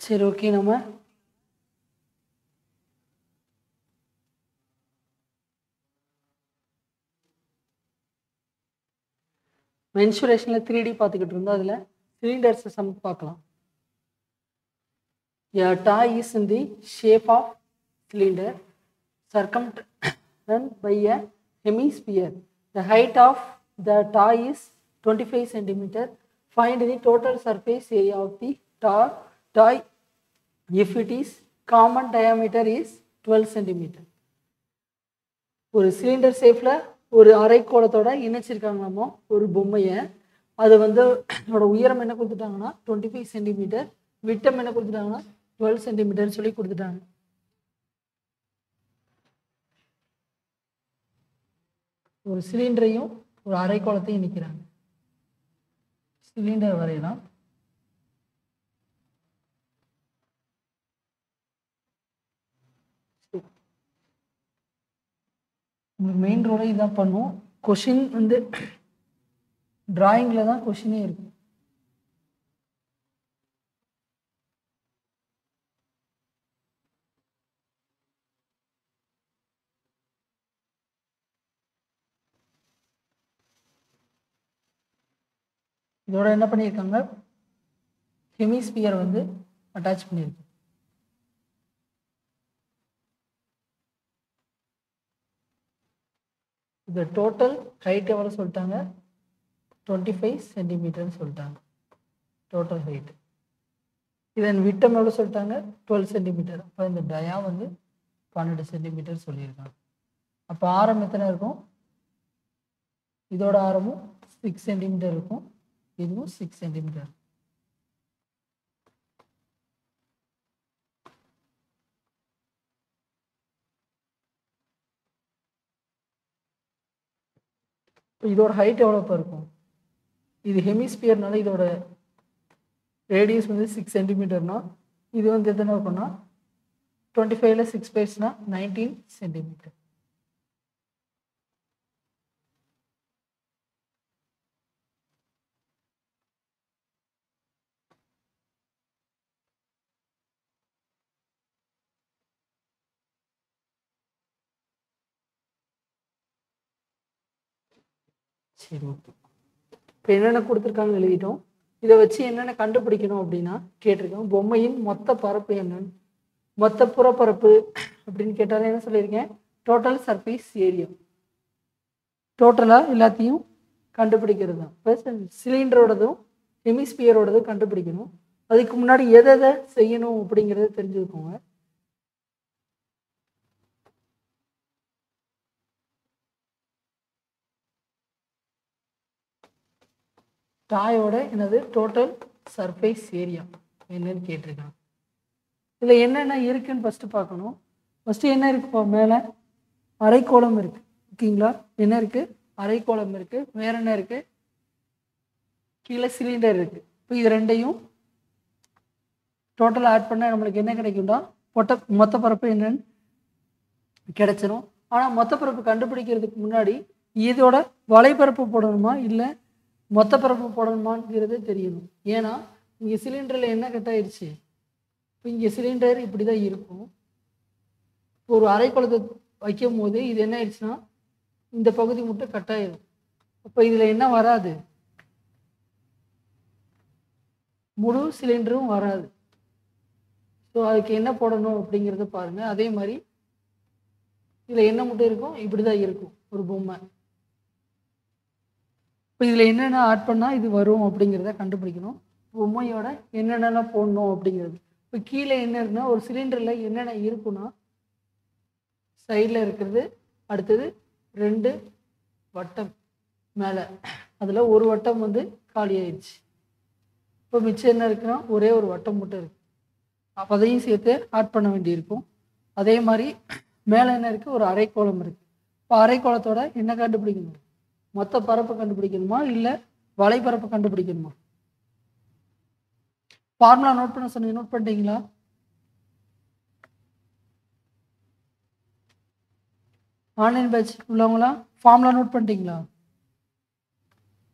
சரி ஓகே நம்ம மென்சுரேஷனில் three D பார்த்துக்கிட்டு இருந்தோம் அதில் சிலிண்டர்ஸ் சம் பார்க்கலாம் A toy is in the shape of cylinder circumference by a hemisphere. The height of the toy is 25 centimeter. Find the total surface area of the toy, toy if it is common diameter is 12 centimeter. ஒரு cylinder ஷேப்பில் ஒரு அரைக்கோளத்தோட இணைச்சிருக்காங்களாமோ ஒரு பொம்மையை அது வந்து அதோட உயரம் என்ன கொடுத்துட்டாங்கன்னா டுவெண்ட்டி ஃபைவ் சென்டிமீட்டர் விட்டம் என்ன கொடுத்துட்டாங்கன்னா டுவெல் சென்டிமீட்டர் சொல்லி கொடுத்துட்டாங்க ஒரு சிலிண்டரையும் ஒரு அரைக்கோளத்தையும் இணைக்கிறாங்க சிலிண்டர் வரையலாம் உங்களுக்கு மெயின் ரோலை இதான் பண்ணும் கொஷின் வந்து டிராயிங்கில் தான் கொஷினே இருக்கும் இதோட என்ன பண்ணியிருக்காங்க ஹெமிஸ்பியர் வந்து அட்டாச் பண்ணியிருக்கு இது டோட்டல் ஹைட் எவ்வளோ சொல்லிட்டாங்க டுவெண்ட்டி ஃபைவ் சென்டிமீட்டர்னு சொல்லிட்டாங்க டோட்டல் ஹைட் இதன் விட்டம் எவ்வளோ சொல்லிட்டாங்க டுவெல் சென்டிமீட்டர் அப்போ இந்த டயா வந்து பன்னெண்டு சென்டிமீட்டர் சொல்லியிருக்காங்க அப்போ ஆரம் எத்தனை இருக்கும் இதோட ஆரமும் சிக்ஸ் சென்டிமீட்டர் இருக்கும் இதுவும் சிக்ஸ் சென்டிமீட்டர் இதோட ஹைட் எவ்வளோப்பா இருக்கும் இது ஹெமிஸ்பியர்னால இதோட ரேடியஸ் வந்து சிக்ஸ் சென்டிமீட்டர்னா இது வந்து எத்தனை இருக்கும்னா டுவெண்ட்டி ஃபைவ்ல சிக்ஸ் பேஸ்னா நைன்டீன் சென்டிமீட்டர் சரி ஓகே இப்போ என்னென்ன கொடுத்துருக்காங்க எழுதிட்டோம் இதை வச்சு என்னென்ன கண்டுபிடிக்கணும் அப்படின்னா கேட்டிருக்கோம் பொம்மையின் மொத்த பரப்பு என்னன்னு மொத்த புறப்பரப்பு அப்படின்னு கேட்டாலும் என்ன சொல்லியிருக்கேன் டோட்டல் சர்ஃபேஸ் ஏரியா டோட்டலாக எல்லாத்தையும் கண்டுபிடிக்கிறது தான் ஃபர்ஸ்ட் சிலிண்டரோடதும் ஹெமிஸ்பியரோடதும் கண்டுபிடிக்கணும் அதுக்கு முன்னாடி எதை எதை செய்யணும் அப்படிங்கிறத தெரிஞ்சுக்கோங்க டாயோட என்னது டோட்டல் சர்ஃபேஸ் ஏரியா என்னன்னு கேட்டிருக்காங்க இதில் என்னென்ன இருக்குன்னு ஃபஸ்ட்டு பார்க்கணும் ஃபஸ்ட்டு என்ன இருக்குப்பா மேலே அரைக்கோளம் இருக்குது ஓகேங்களா என்ன இருக்குது அரைக்கோளம் இருக்குது வேற என்ன இருக்குது கீழே சிலிண்டர் இருக்குது இப்போ இது ரெண்டையும் டோட்டல் ஆட் பண்ணால் நம்மளுக்கு என்ன கிடைக்கும்டா மொத்த மொத்த பரப்பு என்னன்னு கிடைச்சிரும் ஆனால் மொத்த பரப்பு கண்டுபிடிக்கிறதுக்கு முன்னாடி இதோட வலைப்பரப்பு போடணுமா இல்லை மொத்த பரப்பு போடணுமாங்கிறது தெரியணும் ஏன்னா இங்கே சிலிண்டரில் என்ன கட் ஆயிடுச்சு இப்போ இங்கே சிலிண்டர் இப்படி தான் இருக்கும் இப்போ ஒரு அரைக்குளத்தை வைக்கும் போது இது என்ன ஆயிடுச்சுன்னா இந்த பகுதி மட்டும் கட் ஆயிடும் அப்போ இதில் என்ன வராது முழு சிலிண்டரும் வராது ஸோ அதுக்கு என்ன போடணும் அப்படிங்கிறத பாருங்கள் அதே மாதிரி இதில் என்ன மட்டும் இருக்கும் இப்படி தான் இருக்கும் ஒரு பொம்மை இப்போ இதில் என்னென்ன ஆட் பண்ணால் இது வரும் அப்படிங்கிறத கண்டுபிடிக்கணும் பொம்மையோட என்னென்னலாம் போடணும் அப்படிங்கிறது இப்போ கீழே என்ன இருக்குன்னா ஒரு சிலிண்டரில் என்னென்ன இருக்குன்னா சைடில் இருக்கிறது அடுத்தது ரெண்டு வட்டம் மேலே அதில் ஒரு வட்டம் வந்து காலி ஆயிடுச்சு இப்போ மிச்சம் என்ன இருக்குன்னா ஒரே ஒரு வட்டம் மட்டும் இருக்குது அப்போ அதையும் சேர்த்து ஆட் பண்ண வேண்டியிருக்கும் அதே மாதிரி மேலே என்ன இருக்குது ஒரு அரைக்கோளம் இருக்குது இப்போ அரைக்கோளத்தோட என்ன கண்டுபிடிக்கணும் மொத்த பரப்பு கண்டுபிடிக்கணுமா இல்லை வலைப்பரப்பு கண்டுபிடிக்கணுமா ஃபார்முலா நோட் பண்ண சொன்னீங்க நோட் பண்ணிட்டீங்களா ஆன்லைன் பேட்ச் உள்ளவங்களா ஃபார்முலா நோட் பண்ணிட்டீங்களா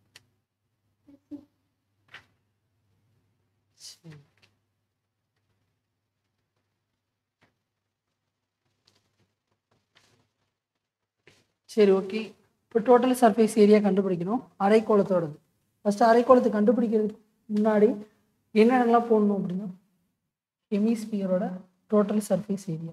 சரி. சரி ஓகே இப்போ டோட்டல் சர்ஃபேஸ் ஏரியா கண்டுபிடிக்கணும் அரைக்கோளத்தோடது ஃபஸ்ட்டு அரைக்கோளத்தை கண்டுபிடிக்கிறதுக்கு முன்னாடி என்னென்னலாம் போடணும் அப்படின்னா ஹெமிஸ்பியரோட டோட்டல் சர்ஃபேஸ் ஏரியா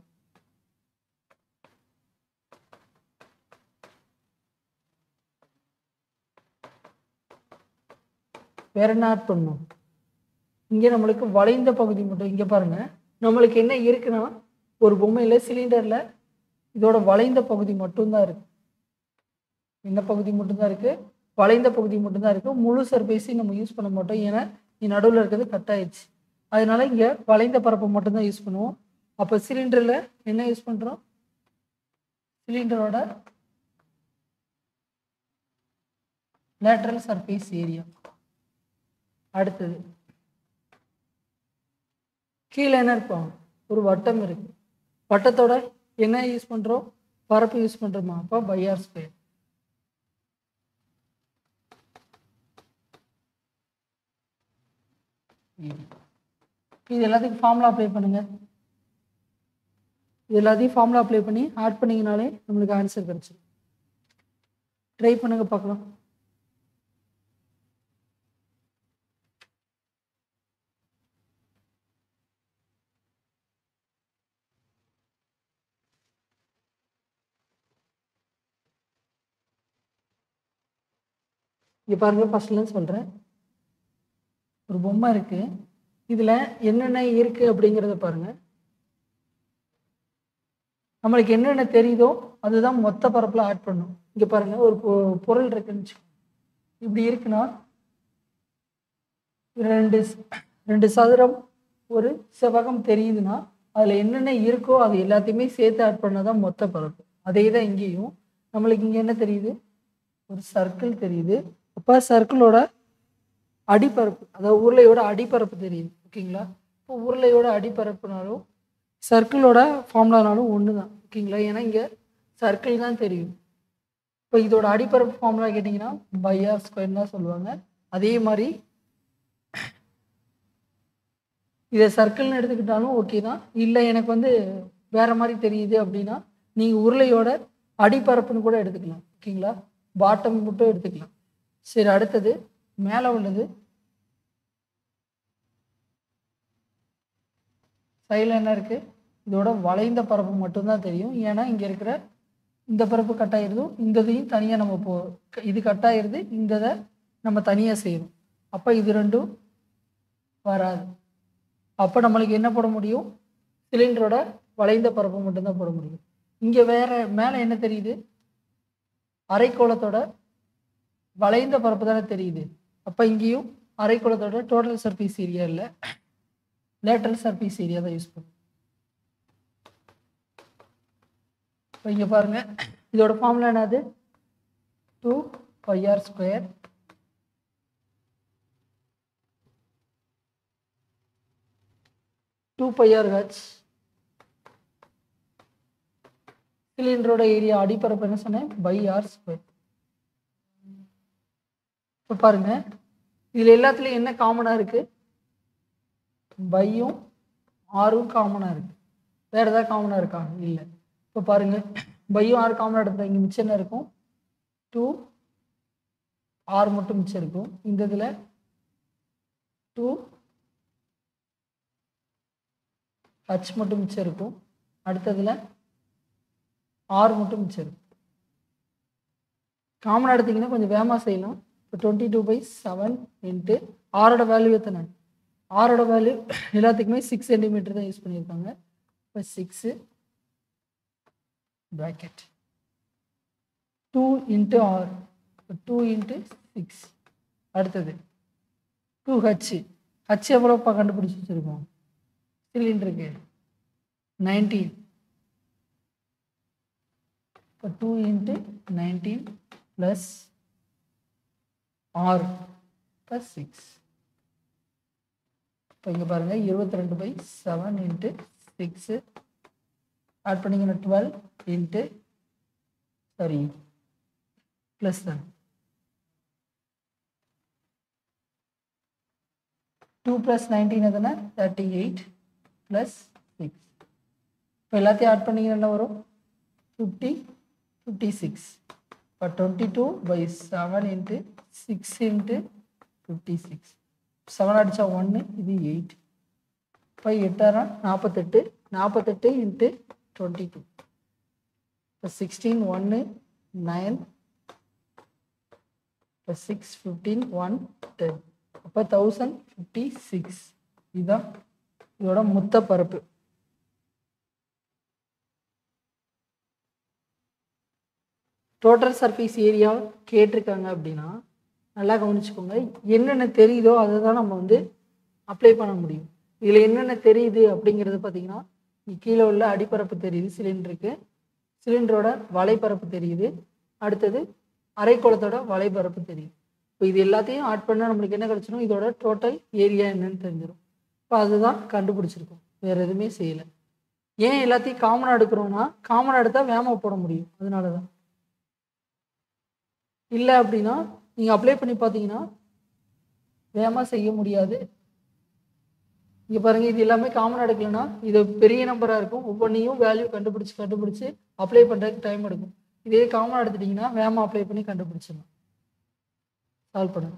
வேற என்ன ஆட் பண்ணணும் இங்கே நம்மளுக்கு வளைந்த பகுதி மட்டும் இங்கே பாருங்க நம்மளுக்கு என்ன இருக்குன்னா ஒரு பொம்மையில் சிலிண்டரில் இதோட வளைந்த பகுதி மட்டும்தான் இருக்கு என்ன பகுதி மட்டும்தான் இருக்கு வளைந்த பகுதி மட்டும்தான் இருக்கு முழு சர்ஃபேஸையும் நம்ம யூஸ் பண்ண மாட்டோம் ஏன்னா இங்கே நடுவில் இருக்கிறது கட் ஆயிடுச்சு அதனால இங்கே வளைந்த பரப்பை மட்டும்தான் யூஸ் பண்ணுவோம் அப்போ சிலிண்டரில் என்ன யூஸ் பண்ணுறோம் சிலிண்டரோட லேட்ரல் சர்ஃபேஸ் ஏரியா அடுத்தது கீழே என்ன இருப்போம் ஒரு வட்டம் இருக்கு வட்டத்தோட என்ன யூஸ் பண்ணுறோம் பரப்பு யூஸ் பண்ணுறோமா அப்போ பையார் ஸ்கொயர் இது எல்லாத்துக்கும் ஃபார்முலா அப்ளை பண்ணுங்க இது எல்லாத்தையும் ஃபார்முலா அப்ளை பண்ணி ஆட் பண்ணிங்கனாலே நம்மளுக்கு ஆன்சர் கிடச்சிடும் ட்ரை பண்ணுங்க பார்க்கலாம் இங்கே பாருங்க ஃபர்ஸ்ட்லேருந்து சொல்கிறேன் ஒரு பொம்மை இருக்கு இதில் என்னென்ன இருக்கு அப்படிங்கிறத பாருங்க நம்மளுக்கு என்னென்ன தெரியுதோ அதுதான் மொத்த பரப்பில் ஆட் பண்ணும் இங்கே பாருங்க ஒரு பொ- பொருள் இருக்குன்னு வச்சுக்கோங்க. இப்படி இருக்குன்னா ரெண்டு ஸ்- ரெண்டு சதுரம் ஒரு செவ்வகம் தெரியுதுன்னா அதில் என்னென்ன இருக்கோ அது எல்லாத்தையுமே சேர்த்து ஆட் பண்ணால் தான் மொத்த பரப்பு அதே தான் இங்கேயும் நம்மளுக்கு இங்கே என்ன தெரியுது ஒரு சர்க்கிள் தெரியுது அப்போ சர்க்கிளோட அடிப்பரப்பு அதாவது உருளையோட அடிப்பரப்பு தெரியுது ஓகேங்களா இப்போ உருளையோட அடிப்பரப்புனாலும் சர்க்கிளோட ஃபார்முலானாலும் ஒன்று தான் ஓகேங்களா ஏன்னா இங்கே சர்க்கிள் தான் தெரியும் இப்போ இதோட அடிப்பரப்பு ஃபார்முலா கேட்டிங்கன்னா பையார் ஸ்கொயர் தான் சொல்லுவாங்க அதே மாதிரி இதை சர்க்கிள்னு எடுத்துக்கிட்டாலும் ஓகே தான் இல்லை எனக்கு வந்து வேற மாதிரி தெரியுது அப்படின்னா நீங்கள் உருளையோட அடிப்பரப்புன்னு கூட எடுத்துக்கலாம் ஓகேங்களா பாட்டம் மட்டும் எடுத்துக்கலாம் சரி அடுத்தது மேலே உள்ளது சைடில் என்ன இருக்குது இதோட வளைந்த பரப்பு மட்டும்தான் தெரியும் ஏன்னா இங்கே இருக்கிற இந்த பரப்பு கட் ஆயிருதும் இந்த இதையும் தனியாக நம்ம போ இது கட் ஆயிருது இந்த இதை நம்ம தனியாக செய்யணும் அப்போ இது ரெண்டும் வராது அப்போ நம்மளுக்கு என்ன போட முடியும் சிலிண்டரோட வளைந்த பரப்பு மட்டும்தான் போட முடியும் இங்கே வேற மேலே என்ன தெரியுது அரைக்கோளத்தோட வளைந்த பரப்பு தானே தெரியுது அப்போ இங்கேயும் அரைக்கோளத்தோட டோட்டல் சர்ஃபேஸ் ஏரியா இல்லை லேட்டரல் சர்ஃபேஸ் ஏரியா தான் யூஸ் பண்ணும் இப்போ இங்கே பாருங்க இதோட ஃபார்முலா என்னது two pi r square two pi r h சிலிண்டரோட ஏரியா அடிப்பரப்பு என்ன சொன்னேன் பை ஆர் ஸ்கொயர் இப்போ பாருங்க இதில் எல்லாத்துலேயும் என்ன காமனாக இருக்கு பையும் ஆரும் காமனாக இருக்கு வேற ஏதாவது காமனாக இருக்கா இல்லை இப்போ பாருங்க பையும் ஆறு காமனாக எடுத்தா இங்கே மிச்சம் என்ன இருக்கும் டூ ஆறு மட்டும் மிச்சம் இருக்கும் இந்த இதில் டூ ஹச் மட்டும் மிச்சம் இருக்கும் அடுத்ததில் ஆறு மட்டும் மிச்சம் இருக்கும் காமன் எடுத்தீங்கன்னா கொஞ்சம் வேகமாக செய்யலாம் இப்போ twenty two by seven into ஆரோட வேல்யூ எத்தனை ஆரோட வேல்யூ எல்லாத்துக்குமே சிக்ஸ் சென்டிமீட்டர் தான் யூஸ் பண்ணியிருக்காங்க இப்போ six bracket two into r two into six அடுத்தது டூ ஹச் ஹச் எவ்வளோப்பா கண்டுபிடிச்சி வச்சுருக்கோம் சிலிண்டருக்கு நைன்டீன் இப்போ டூ இன்ட்டு நைன்டீன் ப்ளஸ் ஆறு ப்ளஸ் சிக்ஸ் இப்போ இங்கே பாருங்கள் இருபத்தி ரெண்டு pi seven into six add பண்ணிங்கன்னா டுவெல் இன்ட்டு சாரி ப்ளஸ் தான் டூ ப்ளஸ் நைன்டீன் எதுனா தேர்ட்டி எயிட் ப்ளஸ் சிக்ஸ் இப்போ எல்லாத்தையும் ஆட் பண்ணிங்கன்னா என்ன வரும் ஃபிஃப்டி ஃபிஃப்டி சிக்ஸ் இப்போ twenty two by seven into six into fifty six seven அடித்தா ஒன்று இது எயிட் இப்போ எட்டாயிரம் நாற்பத்தெட்டு நாற்பத்தெட்டு இன்ட்டு டுவெண்ட்டி டூ இப்போ சிக்ஸ்டீன் ஒன்று நைன் இப்போ சிக்ஸ் ஃபிஃப்டீன் ஒன் டென் அப்போ தௌசண்ட் ஃபிஃப்டி சிக்ஸ் இதுதான் இதோட மொத்த பரப்பு டோட்டல் சர்ஃபேஸ் ஏரியா கேட்டிருக்காங்க அப்படின்னா நல்லா கவனிச்சுக்கோங்க என்னென்ன தெரியுதோ அதை தான் நம்ம வந்து அப்ளை பண்ண முடியும் இதில் என்னென்ன தெரியுது அப்படிங்கிறது பார்த்தீங்கன்னா இங்க கீழே உள்ள அடிப்பரப்பு தெரியுது சிலிண்டருக்கு சிலிண்டரோட வலைப்பரப்பு தெரியுது அடுத்தது அரைக்கோளத்தோட வலைப்பரப்பு தெரியுது இப்போ இது எல்லாத்தையும் ஆட் பண்ணால் நம்மளுக்கு என்ன கிடச்சிடும் இதோட டோட்டல் ஏரியா என்னன்னு தெரிஞ்சிடும் இப்போ அதுதான் கண்டுபிடிச்சிருக்கோம் வேறு எதுவுமே செய்யலை ஏன் எல்லாத்தையும் காமனாக எடுக்கிறோம்னா காமனாக எடுத்தால் வேமா போட முடியும் அதனால தான் இல்லை அப்படின்னா நீங்கள் அப்ளை பண்ணி பார்த்தீங்கன்னா வேகமாக செய்ய முடியாது இங்கே பாருங்கள் இது எல்லாமே காமனாக எடுக்கலைன்னா இது பெரிய நம்பராக இருக்கும் ஒவ்வொன்றையும் வேல்யூ கண்டுபிடிச்சி கண்டுபிடிச்சி அப்ளை பண்ணுறதுக்கு டைம் எடுக்கும் இதே காமனாக எடுத்துட்டிங்கன்னா வேகமாக அப்ளை பண்ணி கண்டுபிடிச்சிடலாம் சால்வ் பண்ணுங்க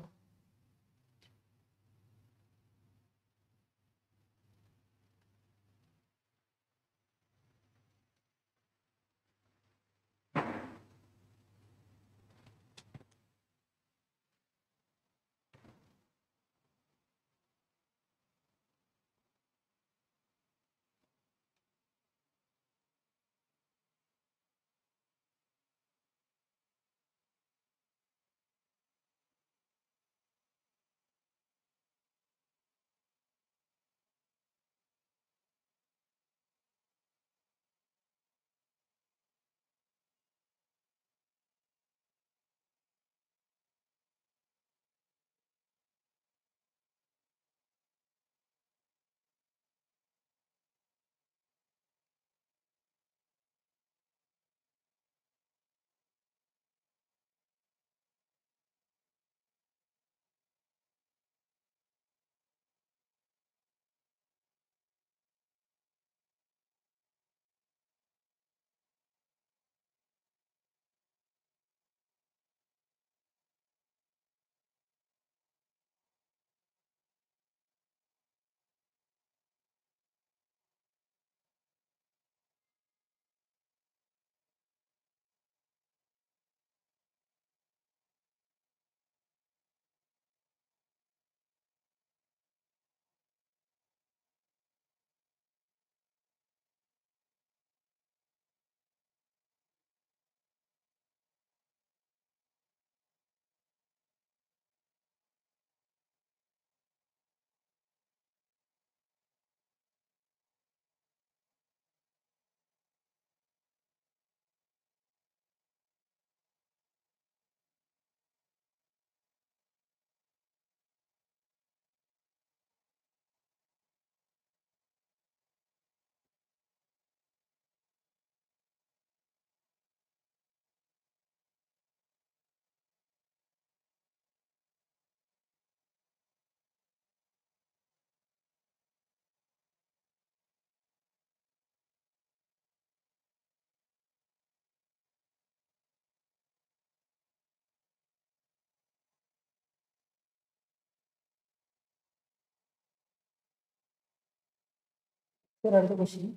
சரி அடுத்த கொஸ்டின்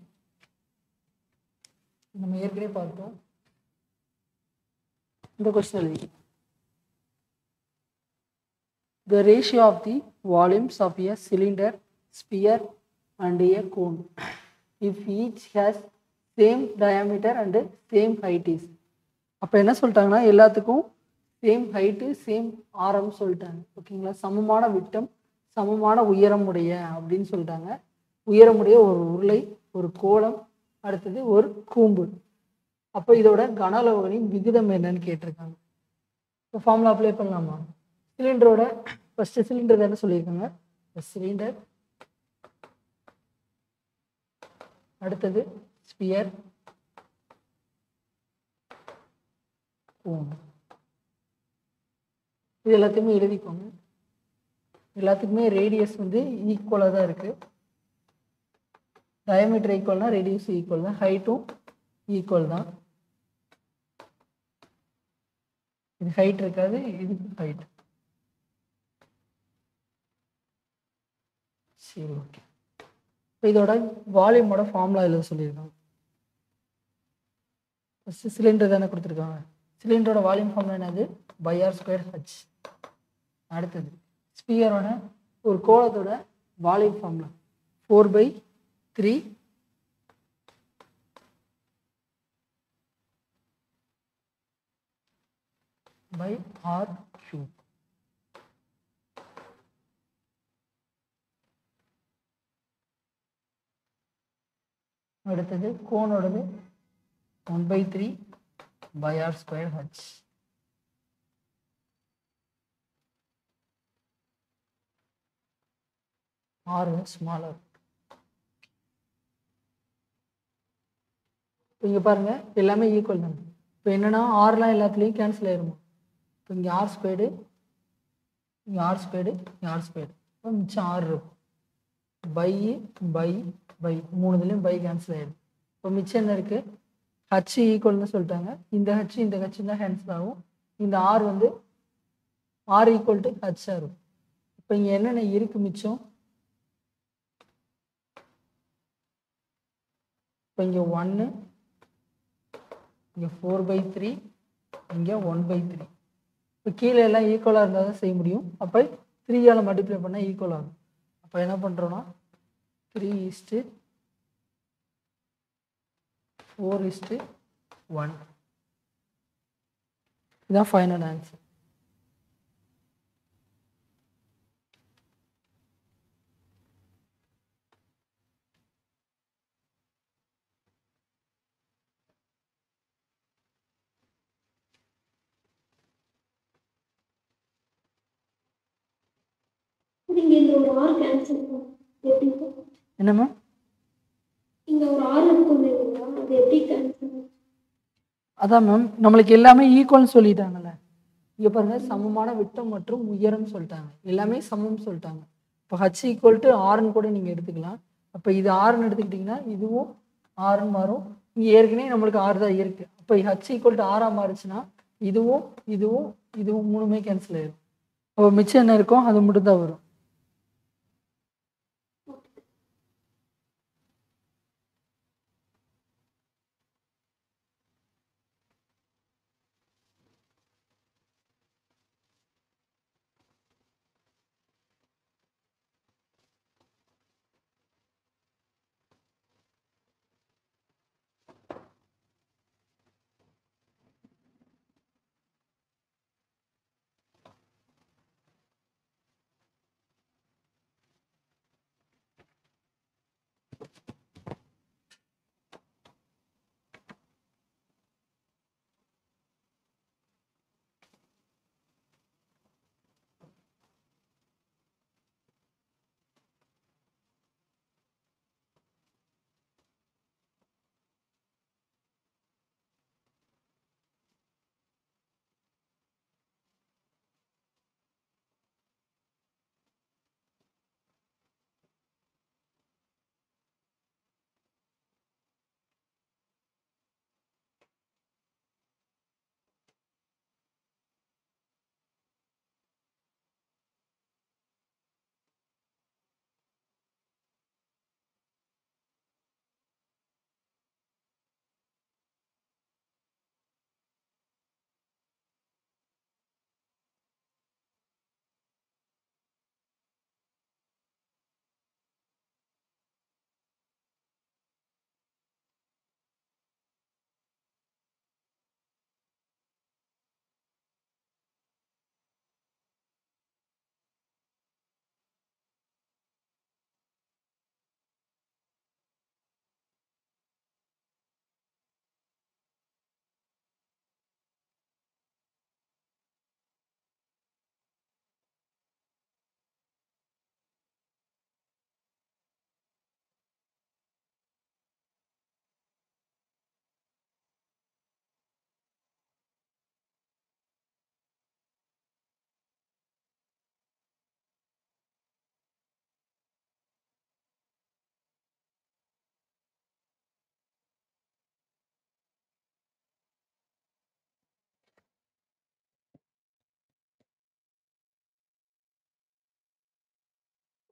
நம்ம ஏற்கனவே பார்த்தோம் இந்த கொஸ்டின் எழுதி the ratio of the volumes of a cylinder, sphere and a cone if each has same diameter and same height is அப்போ என்ன சொல்லிட்டாங்கன்னா எல்லாத்துக்கும் சேம் ஹைட்டு சேம் ஆரம் சொல்லிட்டாங்க ஓகேங்களா சமமான விட்டம் சமமான உயரம் உடைய அப்படின்னு சொல்லிட்டாங்க உயரமுடைய ஒரு உருளை ஒரு கோலம் அடுத்தது ஒரு கூம்பு அப்போ இதோட கன அளவுகளின் விகிதம் என்னன்னு கேட்டிருக்காங்க இப்போ ஃபார்முலா அப்ளை பண்ணலாமா சிலிண்டரோட ஃபர்ஸ்ட் சிலிண்டர் தானே சொல்லியிருக்காங்க சிலிண்டர் அடுத்தது ஸ்பியர் இது எல்லாத்தையுமே எழுதிக்கோங்க எல்லாத்துக்குமே ரேடியஸ் வந்து ஈக்குவலாக தான் இருக்குது டயமீட்டர் ஈக்குவல்னா ரேடியஸ் ஈக்குவல் தான் ஹைட்டும் ஈக்குவல் தான் இது ஹைட் இருக்காது இது ஹைட் சரி ஓகே இப்போ இதோட வால்யூமோட ஃபார்முலா எழுத சொல்லியிருக்காங்க ஃபஸ்ட்டு சிலிண்டர் தானே கொடுத்துருக்காங்க சிலிண்டரோட வால்யூம் ஃபார்முலா என்னது பை ஆர் ஸ்கொயர் ஹச் அடுத்தது ஸ்பியரோட ஒரு கோலத்தோட volume formula four by three pi r cube அடுத்தது கோனோடது one by three pi r square h r smaller இங்கே பாருங்க எல்லாமே ஈக்குவல் தானே இப்போ என்னன்னா ஆர்லாம் எல்லாத்துலேயும் கேன்சல் ஆயிருமா இப்போ இங்கே ஆர் ஸ்கொயர்டு இங்கே ஆர் ஸ்கொயர்டு இங்கே ஆர் ஸ்கொயர்டு இப்போ மிச்சம் ஆறு இருக்கும் பை பை பை மூணுதுலேயும் பை கேன்சல் ஆயிடும் இப்போ மிச்சம் என்ன இருக்குது ஹச் ஈக்குவல்னு சொல்லிட்டாங்க இந்த ஹச் இந்த ஹச் தான் கேன்சல் ஆகும் இந்த ஆர் வந்து ஆர் ஈக்குவல் டு ஹச்சாக இருக்கும் இப்போ இங்கே என்னென்ன இருக்குது மிச்சம் இப்போ இங்கே ஒன்று இங்கே ஃபோர் பை த்ரீ இங்கே ஒன் பை த்ரீ இப்போ கீழே எல்லாம் ஈக்குவலாக இருந்தால் தான் செய்ய முடியும் அப்போ த்ரீயால் மல்டிப்ளை பண்ணால் ஈக்குவல் ஆகும் அப்போ என்ன பண்ணுறோன்னா three is to four is to one இதுதான் ஃபைனல் ஆன்சர் நீங்க இந்த ஒரு ஆறு கேன்சல் எப்படி என்ன மேம் இங்க ஒரு ஆறு இருக்கும் இல்லைங்களா அது எப்படி கேன்சல் அதான் மேம் நம்மளுக்கு எல்லாமே ஈக்குவல்னு சொல்லிட்டாங்கல்ல இங்கே பாருங்க சமமான விட்டம் மற்றும் உயரம் சொல்லிட்டாங்க எல்லாமே சமம் சொல்லிட்டாங்க இப்போ ஹச் ஈக்குவல் டு ஆறுன்னு கூட நீங்கள் எடுத்துக்கலாம் அப்போ இது ஆறுன்னு எடுத்துக்கிட்டிங்கன்னா இதுவும் ஆறுன்னு மாறும் இங்கே ஏற்கனவே நம்மளுக்கு ஆறு தான் இருக்குது அப்போ ஹச் ஈக்குவல் டு ஆறாக மாறுச்சுன்னா இதுவும் இதுவும் இதுவும் மூணுமே கேன்சல் ஆயிடும் அப்போ மிச்சம் என்ன இருக்கும் அது மட்டும் தான் வரும்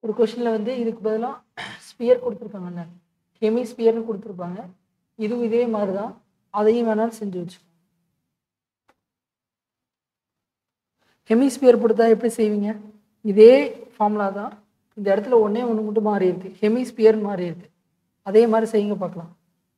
ஒரு கொஷினில் வந்து இதுக்கு பதிலாக ஸ்பியர் கொடுத்துருக்காங்கல்ல ஹெமி ஸ்பியர்னு கொடுத்துருப்பாங்க இதுவும் இதே மாதிரி தான் அதையும் வேணாலும் செஞ்சு வச்சுக்கோங்க ஹெமிஸ்பியர் கொடுத்தா எப்படி செய்வீங்க இதே ஃபார்முலா தான் இந்த இடத்துல ஒன்றே ஒன்று மட்டும் மாறி இருக்கு ஹெமிஸ்பியர் மாறி இருக்கு அதே மாதிரி செய்யுங்க பார்க்கலாம்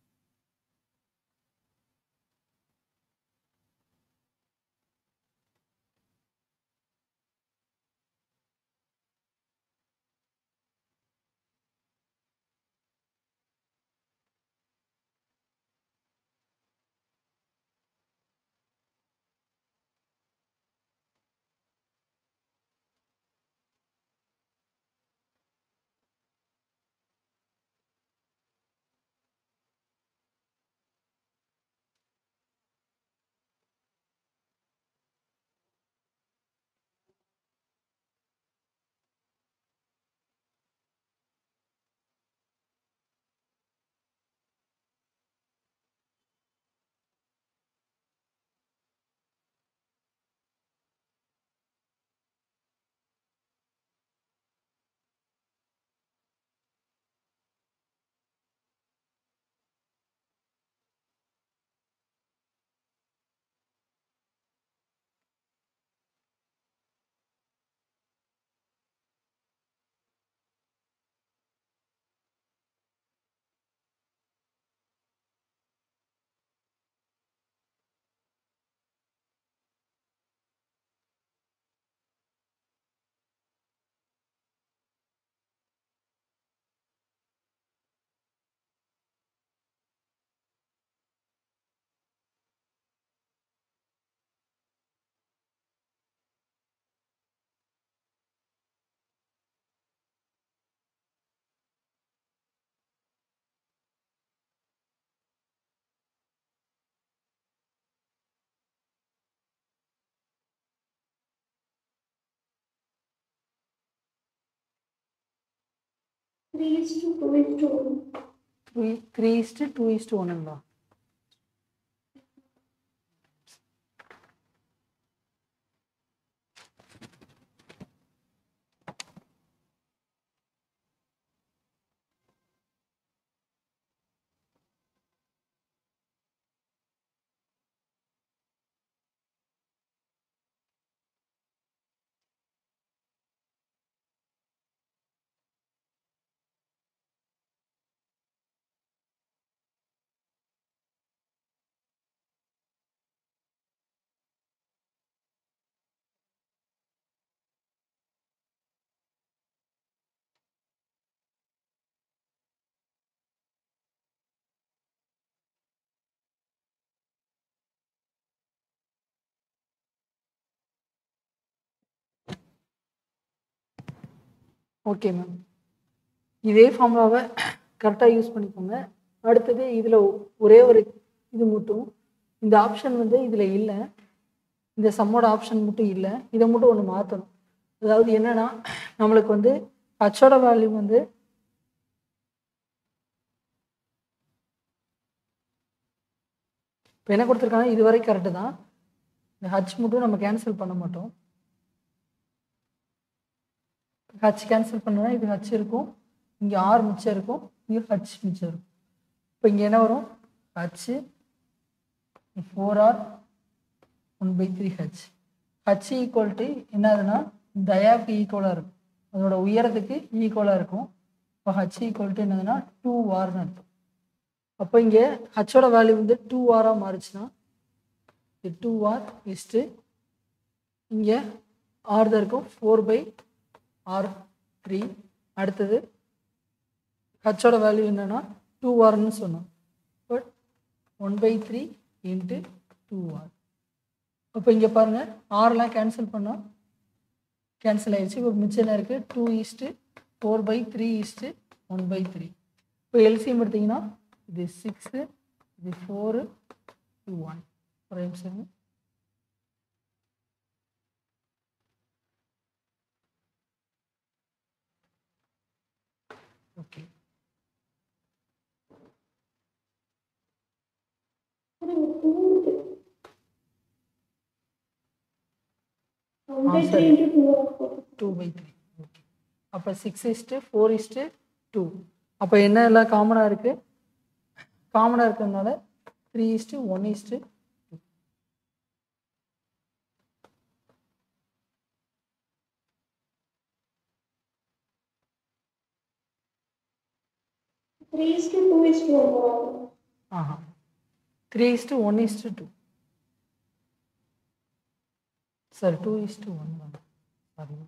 three is to two is to one three three is to two is to ஒன்றுங்களா ஓகே மேம் இதே ஃபார்முலாவை கரெக்டாக யூஸ் பண்ணிக்கோங்க அடுத்தது இதில் ஒரே ஒரு இது மட்டும் இந்த ஆப்ஷன் வந்து இதில் இல்லை இந்த சம்மோட ஆப்ஷன் மட்டும் இல்லை இதை மட்டும் ஒன்று மாற்றணும் அதாவது என்னன்னா நம்மளுக்கு வந்து ஹச்சோட வேல்யூ வந்து இப்போ என்ன கொடுத்துருக்காங்க இது வரை கரெக்டு தான் இந்த ஹச் மட்டும் நம்ம கேன்சல் பண்ண மாட்டோம் ஹச் கேன்சல் பண்ணோன்னா இது ஹச் இருக்கும் இங்கே ஆர் மிச்சம் இருக்கும் இங்கே ஹச் மிச்சம் இருக்கும் இப்போ இங்கே என்ன வரும் h four r one by three h h equal to என்னதுன்னா டயாக்கு ஈக்குவலாக இருக்கும் அதோட உயரத்துக்கு ஈக்குவலாக இருக்கும் இப்போ ஹச் ஈக்குவல் டு என்னதுன்னா டூ ஆர்னு அர்த்தம் அப்போ இங்கே ஹச்சோட வேல்யூ வந்து டூ ஆராக மாறுச்சுன்னா இது டூ ஆர் இஸ்ட்டு இங்கே ஆர் தான் இருக்கும் ஃபோர் பை ஆர் த்ரீ அடுத்தது ஹச்சோட வேல்யூ என்னன்னா டூ ஆர்னு சொன்னோம் but one by three into two r அப்போ இங்கே பாருங்கள் ஆர்லாம் கேன்சல் பண்ணோம் கேன்சல் ஆயிடுச்சு இப்போ மிச்சம் என்ன இருக்குது two is to four by three is to one by three இப்போ எல்சிஎம் எடுத்தீங்கன்னா இது சிக்ஸு இது ஃபோரு இது ஒன் ஒரு நிமிஷம் okay one by three into two r four two by three okay அப்போ six is to four is to two அப்போ என்ன எல்லாம் காமனாக இருக்குது காமனாக இருக்கிறதுனால three is to one is to three is to two is to one ஆஹா three is to one is to two sorry two is to one sorry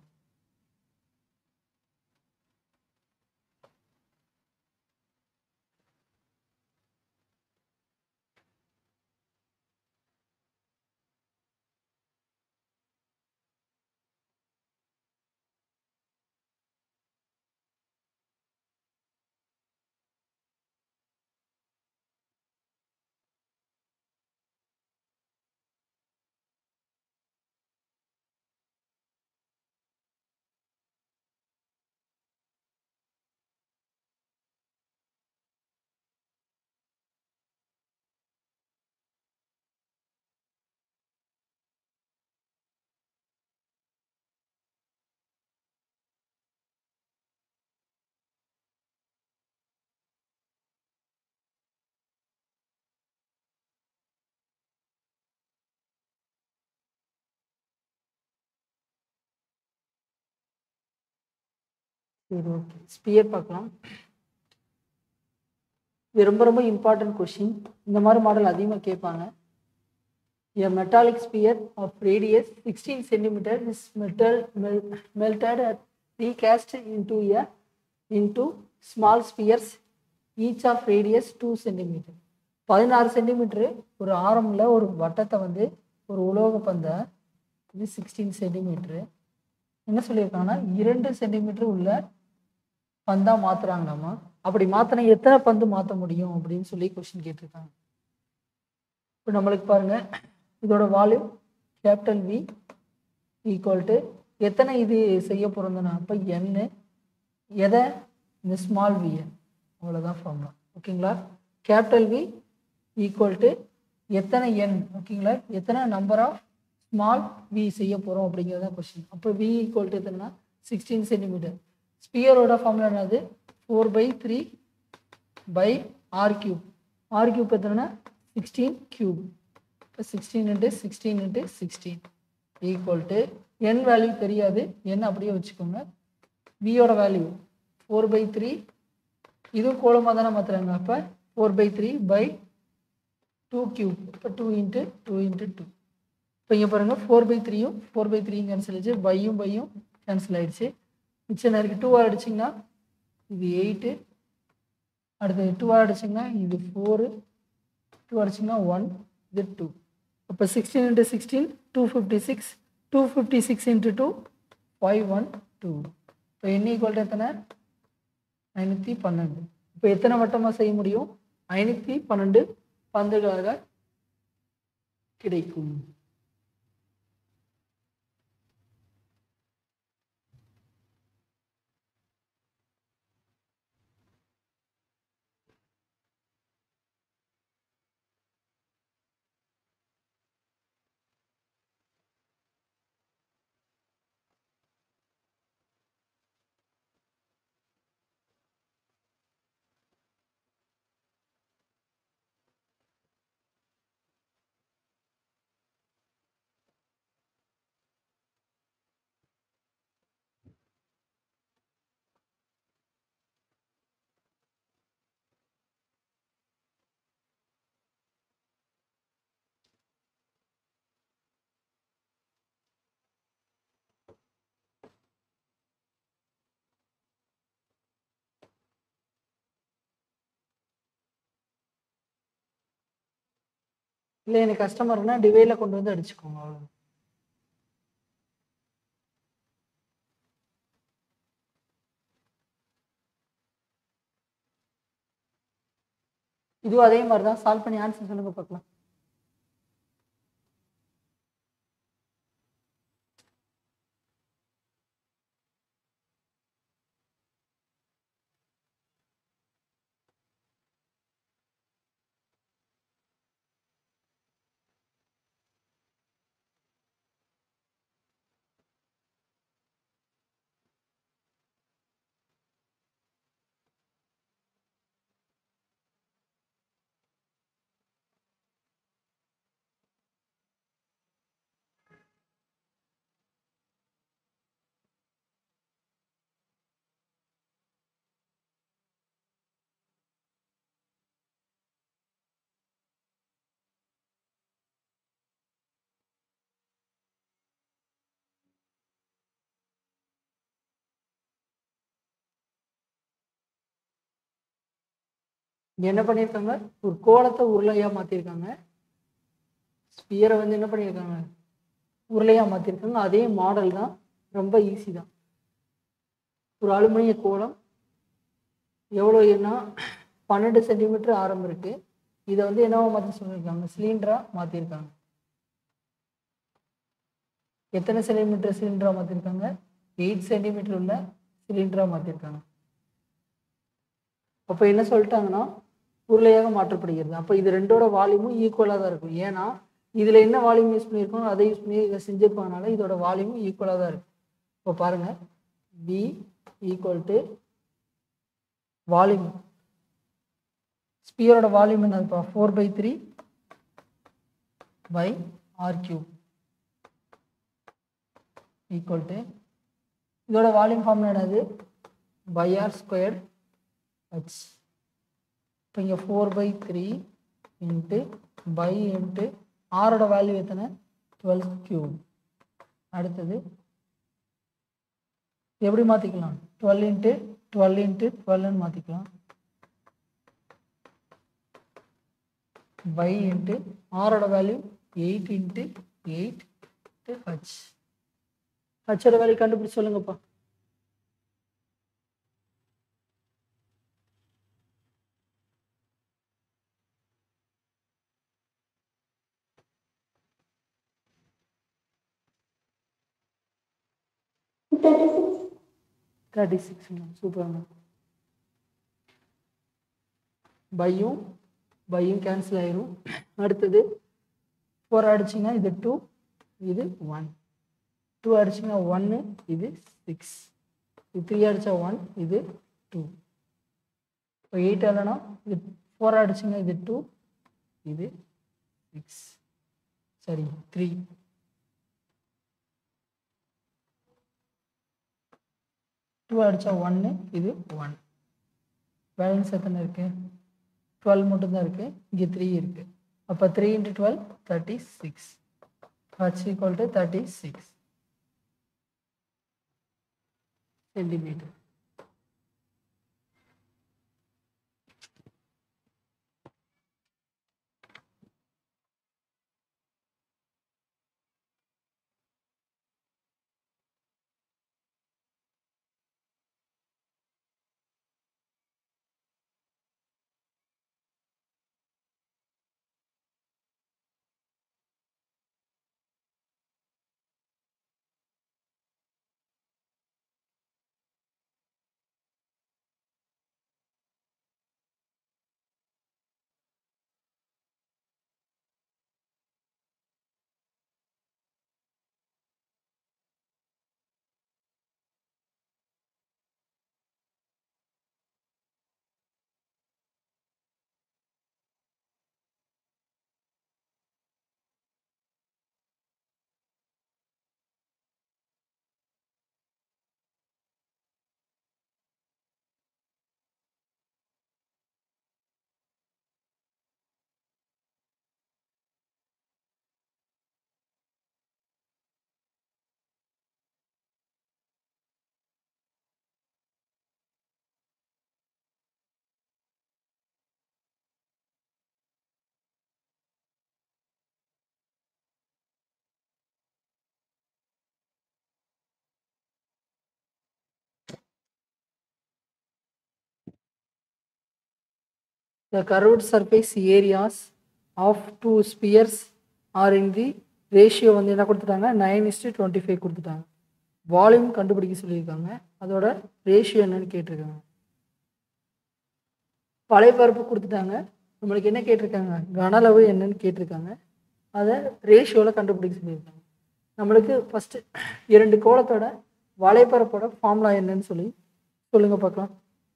சரி ஓகே ஸ்பியர் பார்க்கலாம் இது ரொம்ப ரொம்ப இம்பார்ட்டன்ட் கொஷின் இந்த மாதிரி மாடல் அதிகமாக கேட்பாங்க A metallic sphere of radius 16 centimeter is metal mel- melted at recast into a into small spheres each of radius 2 centimeter பதினாறு சென்டிமீட்ரு ஒரு ஆரம்ல ஒரு வட்டத்தை வந்து ஒரு உலோக பந்தை இது சிக்ஸ்டீன் சென்டிமீட்ரு என்ன சொல்லியிருக்காங்கன்னா இரண்டு சென்டிமீட்டர் உள்ள பந்தா மாத்துறாங்களாமா அப்படி மாத்தினா எத்தனை பந்து மாற்ற முடியும் அப்படின்னு சொல்லி கொஸ்டின் கேட்டிருக்காங்க இப்போ நம்மளுக்கு பாருங்க இதோட volume capital V equal to எத்தனை இது செய்ய போகிறதுனா அப்போ என்னு எதை இந்த ஸ்மால் வியை அவ்வளோதான் ஃபார்முலா ஓகேங்களா கேபிட்டல் வி ஈக்குவல் டு எத்தனை என் ஓகேங்களா எத்தனை நம்பர் ஆஃப் ஸ்மால் வி செய்ய போகிறோம் அப்படிங்கிறது தான் கொஸ்டின் அப்போ வி ஈக்குவல் டு எத்தனைனா சிக்ஸ்டீன் சென்டிமீட்டர் ஸ்பியரோட ஃபார்முலா என்னது four by three pi r cube r cube எத்தனைனா சிக்ஸ்டீன் கியூப் இப்போ sixteen into sixteen into sixteen equal to என் வேல்யூ தெரியாது என் அப்படியே வச்சுக்கோங்க வியோட வேல்யூ ஃபோர் பை த்ரீ இதுவும் கோலமாக தானே மாற்றுறாங்க அப்போ four by three by two cube இப்போ two into two into two இப்போ இங்கே பாருங்கள் ஃபோர் பை த்ரீயும் ஃபோர் பை த்ரீயும் கேன்சல் ஆயிடுச்சு பையும் பையும் கேன்சல் ஆயிடுச்சு மிச்சம் இருக்குது டூவாக அடிச்சிங்கன்னா இது எயிட்டு அடுத்து டூவாக அடிச்சிங்கன்னா இது ஃபோரு டூ அடிச்சிங்கன்னா ஒன் இது டூ அப்போ sixteen into sixteen two fifty six two fifty six into two five one two இப்போ என்ன ஈக்குவல் எத்தனை ஐநூற்றி பன்னெண்டு இப்போ எத்தனை வட்டமாக செய்ய முடியும் ஐநூற்றி பன்னெண்டு பந்துகளாக கிடைக்கும் இல்லை எனக்கு கஸ்டமர்னா டிவைல கொண்டு வந்து அடிச்சுக்கோங்க அவ்வளோ இதுவும் அதே மாதிரி தான் சால்வ் பண்ணி ஆன்சர் சொல்லுங்க பார்க்கலாம் இங்க என்ன பண்ணியிருக்காங்க ஒரு கோலத்தை உருளையாக மாற்றிருக்காங்க ஸ்பியரை வந்து என்ன பண்ணியிருக்காங்க உருளையாக மாற்றிருக்காங்க அதே மாடல் தான் ரொம்ப ஈஸி தான் ஒரு அலுமினிய கோலம் எவ்வளோ ஏன்னா பன்னெண்டு சென்டிமீட்டர் ஆரம் இருக்குது இதை வந்து என்னவா மாற்றி சொல்லியிருக்காங்க சிலிண்டராக மாற்றிருக்காங்க எத்தனை சென்டிமீட்டர் சிலிண்டராக மாற்றிருக்காங்க எயிட் சென்டிமீட்டர் உள்ள சிலிண்டராக மாற்றிருக்காங்க அப்போ என்ன சொல்லிட்டாங்கன்னா உருளையாக மாற்றப்படுகிறது அப்போ இது ரெண்டோட வால்யூமும் ஈக்குவலாக தான் இருக்கும் ஏன்னா இதில் என்ன வால்யூம் யூஸ் பண்ணியிருக்கோம் அதை யூஸ் பண்ணி இதை செஞ்சிருப்பாங்கனால இதோட வால்யூமும் ஈக்குவலாக தான் இருக்கும் இப்போ பாருங்கள் வி ஈக்குவல் டு வால்யூம் ஸ்பியரோட வால்யூம் என்னதுப்பா four by three pi r cube equal to இதோட வால்யூம் ஃபார்ம் என்னது பை ஆர் ஸ்கொயர் ஹச் இப்போ இங்கே four by three into pi into ஆரோட வேல்யூ எத்தனை டுவெல் கியூப் அடுத்தது எப்படி மாற்றிக்கலாம் டுவெல் இன்ட்டு டுவெல் இன்ட்டு டுவெல்னு மாற்றிக்கலாம் பை இன்ட்டு ஆரோட value eight into eight into h ஹச்சோட வேல்யூ கண்டுபிடிச்சு சொல்லுங்கப்பா தேர்ட்டி சிக்ஸ் தேர்ட்டி சிக்ஸ் சூப்பராங்க பையும் பையும் கேன்சல் ஆயிரும் அடுத்தது ஃபோர் அடிச்சிங்கன்னா இது டூ இது ஒன் டூ அடிச்சிங்கன்னா ஒன்று இது சிக்ஸ் இது த்ரீ அடித்தா ஒன் இது டூ இப்போ எயிட் இல்லைன்னா இது ஃபோர் அடிச்சிங்கன்னா இது டூ இது சிக்ஸ் சரி த்ரீ டூ அடித்தா ஒன்று இது ஒன் பேலன்ஸ் எத்தனை இருக்குது டுவெல் மட்டும்தான் இருக்குது இங்கே த்ரீ இருக்குது அப்போ three into twelve thirty six h equal to thirty six centimetre The curved surface areas of two spheres are in the ratio வந்து என்ன கொடுத்துட்டாங்க நைன் இஸ்டு டுவெண்ட்டி ஃபைவ் கொடுத்துட்டாங்க வால்யூம் கண்டுபிடிக்க சொல்லியிருக்காங்க அதோட ரேஷியோ என்னன்னு கேட்டிருக்காங்க வலைப்பரப்பு கொடுத்துட்டாங்க நம்மளுக்கு என்ன கேட்டிருக்காங்க கன அளவு என்னன்னு கேட்டிருக்காங்க அதை ரேஷியோவில் கண்டுபிடிக்க சொல்லியிருக்காங்க நம்மளுக்கு ஃபஸ்ட்டு இரண்டு கோலத்தோட வலைப்பரப்போட ஃபார்முலா என்னன்னு சொல்லி சொல்லுங்க பார்க்கலாம்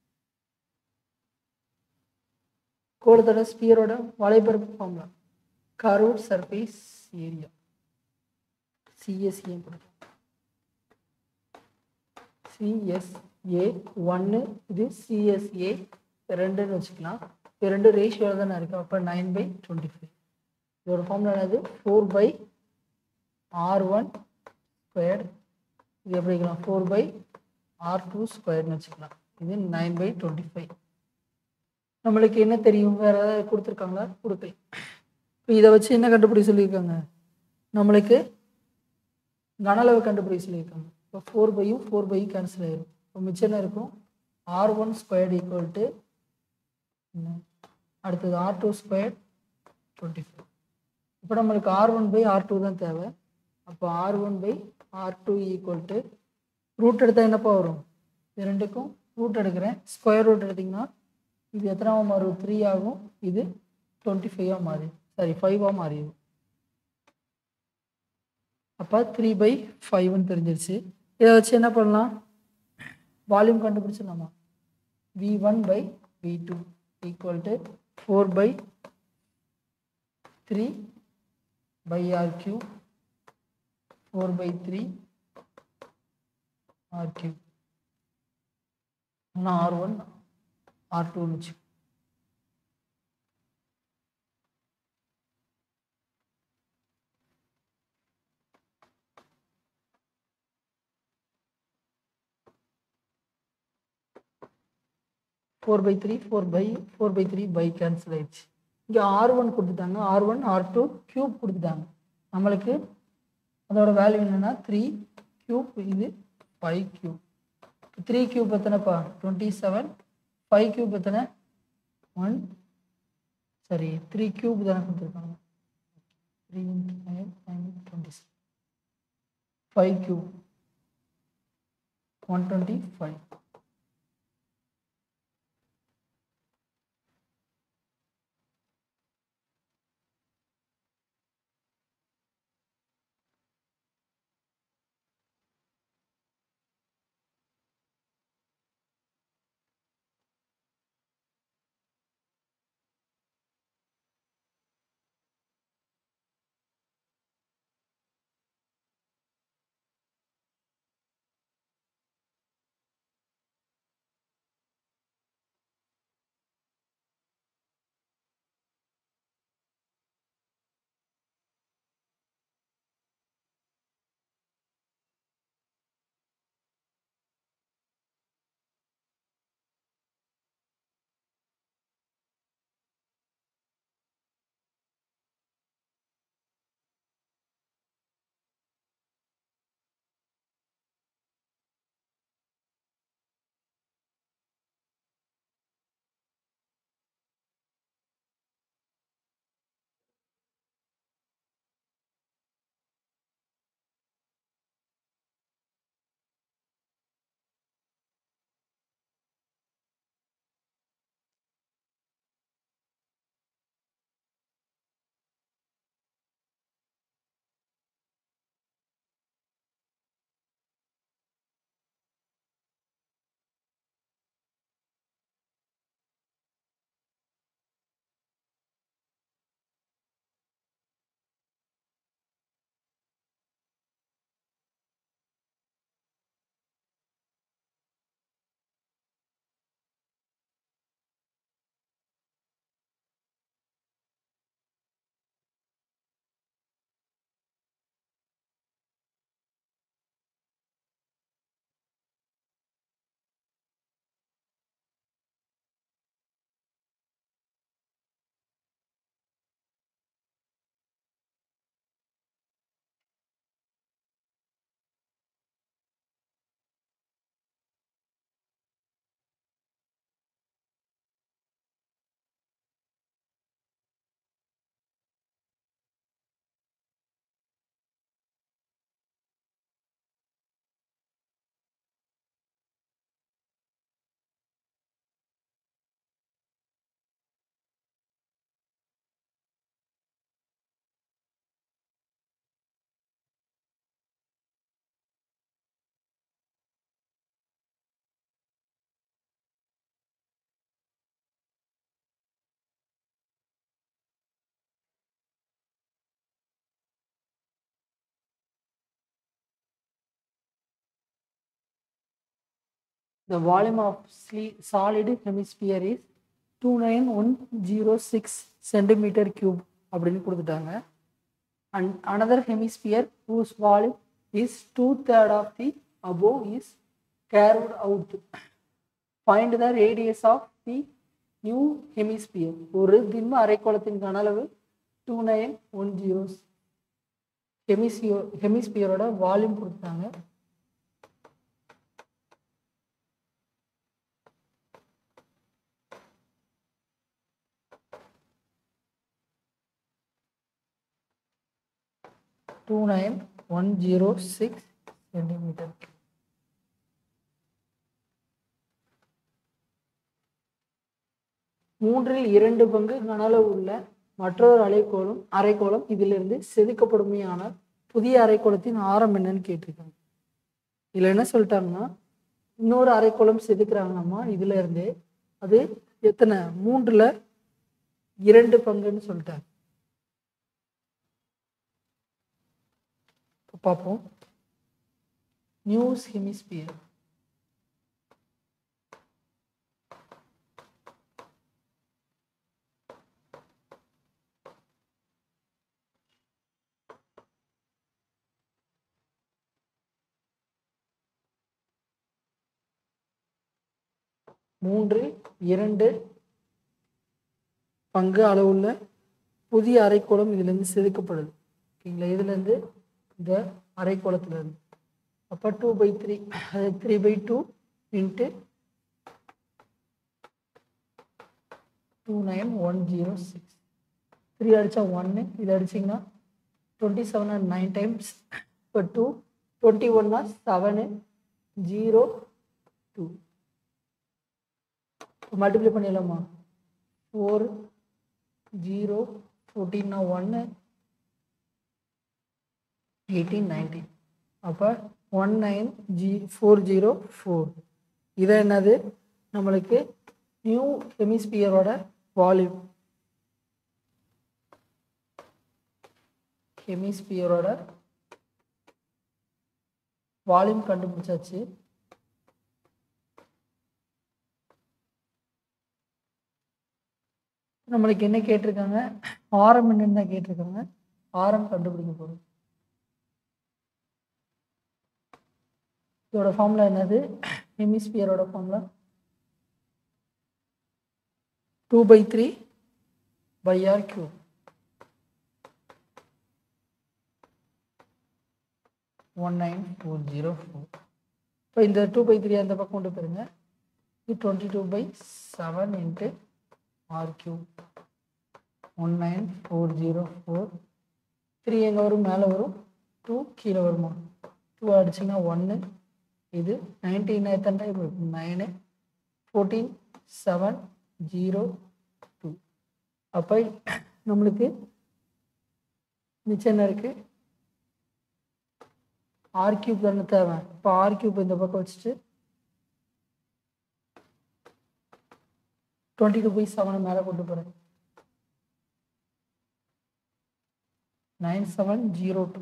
கோலத்தோட ஸ்பியரோட வலைப்பரப்பு formula curved surface area CSA CSA ஒன்று இது சிஎஸ்ஏ ரெண்டுன்னு வச்சுக்கலாம் இது ரெண்டு ரேஷியோவில் தானே இருக்குது அப்போ நைன் பை டுவெண்ட்டி ஃபைவ் இதோட ஃபார்முலா என்னது four pi r one square இது எப்படி வைக்கலாம் ஃபோர் பை ஆர் டூ ஸ்கொயர்னு வச்சுக்கலாம் இது நைன் பை டுவெண்ட்டி ஃபைவ் நம்மளுக்கு என்ன தெரியும் வேறு ஏதாவது கொடுத்துருக்காங்களா கொடுக்கல இப்போ இதை வச்சு என்ன கண்டுபிடிக்க சொல்லியிருக்காங்க நம்மளுக்கு கன அளவு கண்டுபிடிக்க சொல்லியிருக்காங்க இப்போ ஃபோர் பையும் ஃபோர் பையும் கேன்சல் ஆயிரும் இப்போ மிச்சம் என்ன இருக்கும் r one squared equal to அடுத்தது r two square twenty four இப்போ நம்மளுக்கு r one by r two தான் தேவை அப்போ r one by r two equal to root எடுத்தால் என்னப்பா வரும் இது ரெண்டுக்கும் ரூட் எடுக்கிறேன் ஸ்கொயர் ரூட் எடுத்திங்கன்னா இது எத்தனாவா மாறும் த்ரீ ஆகும் இது டுவெண்ட்டி ஃபைவாக மாறி சாரி ஃபைவாக மாறிடும் அப்போ த்ரீ பை ஃபைவ்னு தெரிஞ்சிருச்சு இதை வச்சு என்ன பண்ணலாம் வால்யூம் கண்டுபிடிச்சிடலாமா V one by V two equal to four by three pi r cube four by three r cube இன்னும் ஆர் ஒன் ஆர் டூன்னு வச்சு four by three four by four by three pi cancel ஆயிடுச்சு இங்கே r one கொடுத்துட்டாங்க r one r two cube கொடுத்துட்டாங்க நம்மளுக்கு அதோட value என்னென்னா த்ரீ க்யூப் இது ஃபைவ் க்யூப் த்ரீ க்யூப் எத்தனைப்பா டுவெண்ட்டி செவன் ஃபைவ் க்யூப் எத்தனை ஒன் சரி த்ரீ க்யூப் தானே கொடுத்துருக்காங்க three five five twenty seven five cube one twenty five The volume of sli- solid hemisphere is two nine one zero six centimetre cube அப்படின்னு கொடுத்துட்டாங்க and another hemisphere whose volume is two third of the above is carved out find the radius of the new hemisphere ஒரு திண்ம அரைக்கோளத்தின் கன அளவு two nine one zero hemisphere ஹெமிஸ்பியரோட volume கொடுத்தாங்க two nine one zero six centimetre மூன்றில் இரண்டு பங்கு கன அளவு உள்ள மற்றொரு அரைக்கோளம் அரைக்கோளம் இதிலிருந்து செதுக்கப்படுமையானால் புதிய அரைக்கோளத்தின் ஆரம் என்னன்னு கேட்டிருக்காங்க இதில் என்ன சொல்லிட்டாங்கன்னா இன்னொரு அரைக்கோளம் செதுக்குறாங்களாமா இதுல இருந்தே அது எத்தனை மூன்றுல இரண்டு பங்குன்னு சொல்லிட்டாங்க இப்போ பார்ப்போம் நியூஸ் ஹெமிஸ்பியர் மூன்று இரண்டு பங்கு அளவுள்ள புதிய அரைக்கோளம் இதிலிருந்து செதுக்கப்படுது ஓகேங்களா இதுலேருந்து இந்த அரைக்கோளத்துலேருந்து அப்போ டூ பை த்ரீ அது three by two into two nine one zero six three அடித்தா ஒன்று இது அடிச்சிங்கன்னா twenty seven and nine times இப்போ டூ டுவெண்ட்டி ஒன்னா செவனு ஜீரோ டூ மல்டிப்ளை பண்ணிடலாமா ஃபோர் ஜீரோ ஃபோர்டீன்னா ஒன்று எயிட்டீன் நைன்டீன் அப்போ ஒன் நைன் ஜி ஃபோர் ஜீரோ ஃபோர் இதை என்னது நம்மளுக்கு நியூ ஹெமிஸ்பியரோட வால்யூம் ஹெமிஸ்பியரோட வால்யூம் கண்டுபிடிச்சாச்சு நம்மளுக்கு என்ன கேட்டிருக்காங்க ஆரம் என்னன்னு தான் கேட்டிருக்காங்க ஆரம் கண்டுபிடிக்க போகிறோம் இதோட ஃபார்முலா என்னது ஹெமிஸ்பியரோட formula two by three pi r cube one nine four zero four இப்போ இந்த டூ பை த்ரீ அந்த பக்கம் கொண்டு போயிருங்க இது twenty two by seven into r cube one nine four zero four three எங்கே வரும் மேலே வரும் டூ கீழே வருமா டூ அடிச்சிங்கன்னா ஒன்று இது நைன்டீன் எத்தனை டைம் இருக்கும் nine fourteen seven zero two அப்போ நம்மளுக்கு மிச்சம் என்ன இருக்குது ஆர் கியூப் தானே தேவை இப்போ ஆர் கியூப் இந்த பக்கம் வச்சுட்டு டுவெண்ட்டி டூ பை செவனை மேலே கொண்டு போகிறேன் nine seven zero two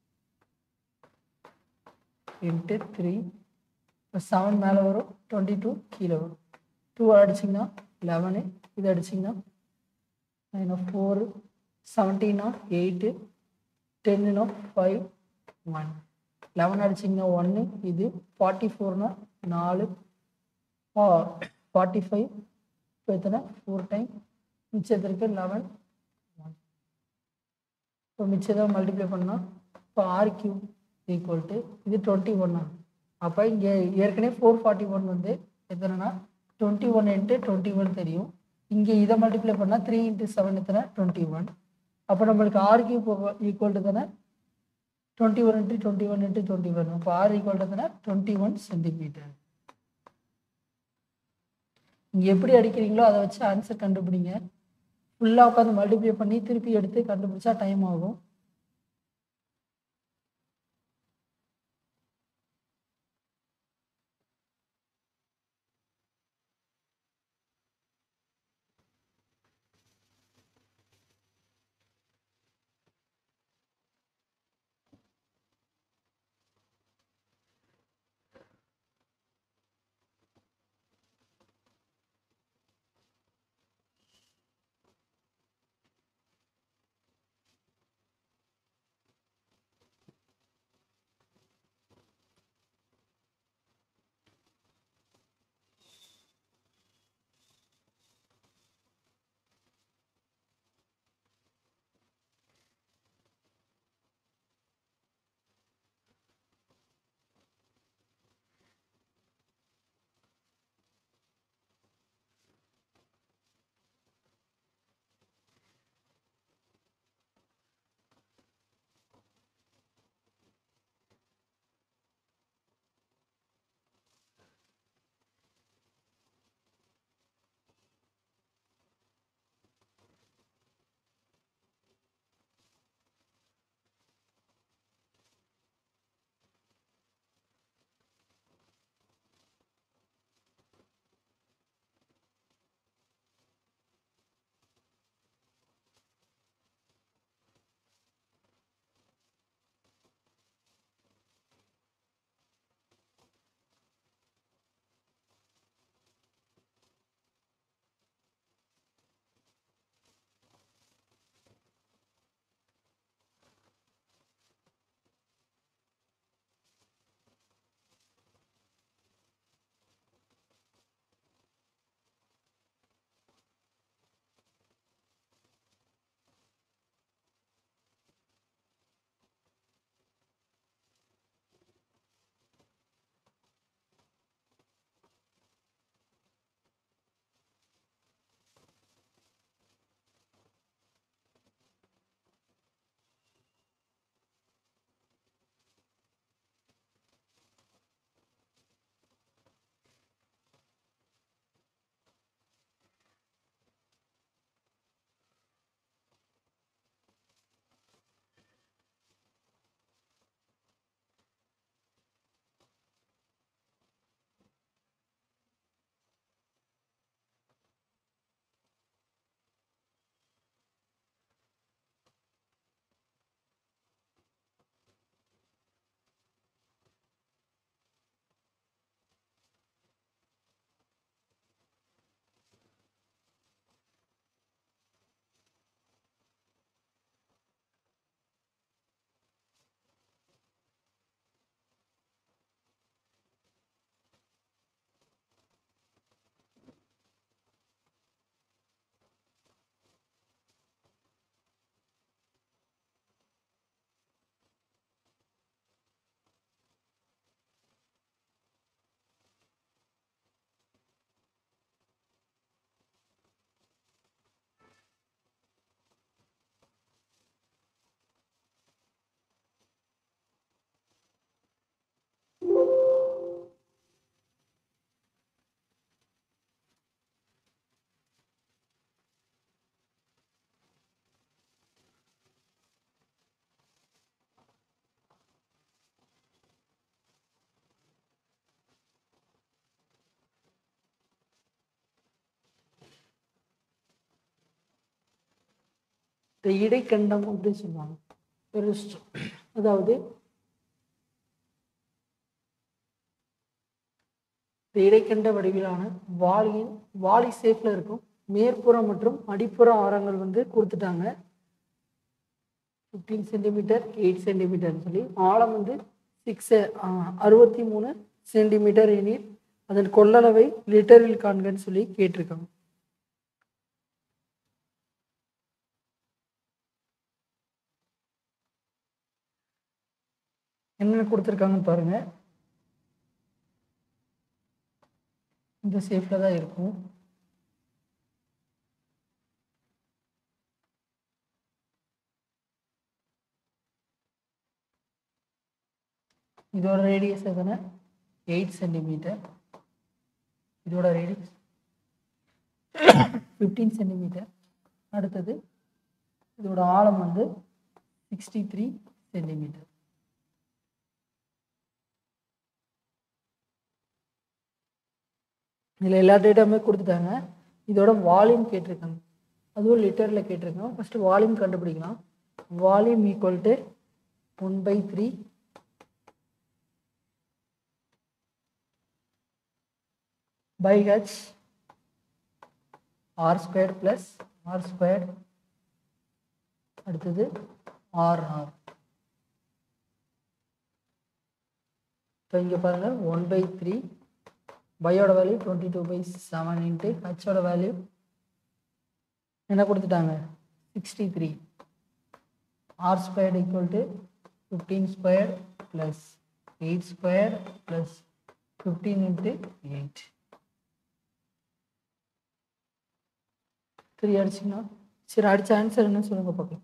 into three இப்போ செவன் மேலே வரும் டுவெண்ட்டி டூ கீழே வரும் டூ அடிச்சிங்கன்னா லெவனு இது அடிச்சிங்கன்னா நைன் ஃபோரு செவன்டீனா எயிட்டு டென்னுனா ஃபைவ் ஒன் லெவன் அடிச்சிங்கன்னா ஒன்று இது ஃபார்ட்டி ஃபோர்னா நாலு ஃபார்ட்டி ஃபைவ் இப்போ எத்தனை ஃபோர் டைம் மிச்சத்திற்கு லெவன் ஒன் இப்போ மிச்சத்தை மல்டிப்ளை பண்ணால் இப்போ ஆர் கியூ ஈக்குவல் டு இது டுவெண்ட்டி ஒன்னா அப்போ இங்கே ஏற்கனவே ஃபோர் ஃபார்ட்டி ஒன் வந்து எத்தனைனா twenty one into twenty one தெரியும் இங்கே இதை மல்டிப்ளை பண்ணால் த்ரீ இன்ட்டு செவன் எத்தனை டுவெண்ட்டி ஒன் அப்போ நம்மளுக்கு ஆர் கியூ ஈக்குவல் டு தானே twenty one into twenty one into twenty one அப்போ ஆர் ஈக்குவல் டு தானே டுவெண்ட்டி ஒன் சென்டிமீட்டர் நீங்கள் எப்படி அடிக்கிறீங்களோ அதை வச்சு ஆன்சர் கண்டுபிடிங்க ஃபுல்லாக உட்காந்து மல்டிப்ளை பண்ணி திருப்பி எடுத்து கண்டுபிடிச்சா டைம் ஆகும் இந்த இடைக்கண்டம் அப்படின்னு சொல்லுவாங்க பெருஸ்ட் அதாவது இந்த இடைக்கண்ட வடிவிலான வாளியின் வாளி ஷேப்பில் இருக்கும் மேற்புறம் மற்றும் அடிப்புற ஆரங்கள் வந்து கொடுத்துட்டாங்க ஃபிஃப்டீன் சென்டிமீட்டர் எயிட் சென்டிமீட்டர்னு சொல்லி ஆழம் வந்து சிக்ஸ் அறுபத்தி மூணு சென்டிமீட்டர் எனில் அதன் கொள்ளளவை லிட்டரில் காண்கன்னு சொல்லி கேட்டிருக்காங்க என்னென்ன கொடுத்துருக்காங்கன்னு பாருங்க இந்த ஷேப்பில் தான் இருக்கும் இதோட ரேடியஸ் எத்தனை எயிட் சென்டிமீட்டர் இதோட ரேடியஸ் ஃபிஃப்டீன் சென்டிமீட்டர் அடுத்தது இதோட ஆழம் வந்து சிக்ஸ்டி த்ரீ சென்டிமீட்டர் இதில் எல்லா டேட்டாவுமே கொடுத்துட்டாங்க இதோட வால்யூம் கேட்டிருக்காங்க அதுவும் லிட்டரில் கேட்டிருக்காங்க ஃபஸ்ட்டு வால்யூம் கண்டுபிடிக்கலாம் volume equal to one by three by h r squared plus r squared அடுத்தது ஆர் ஆர் இப்போ இங்கே பாருங்கள் ஒன் பை த்ரீ பையோட value twenty two by seven into ஹச்சோட வேல்யூ என்ன கொடுத்துட்டாங்க sixty three r squared equal to fifteen square plus eight square plus fifteen into eight three அடிச்சிங்கன்னா சரி அடிச்ச ஆன்சர் என்ன சொல்லுங்க பார்க்கலாம்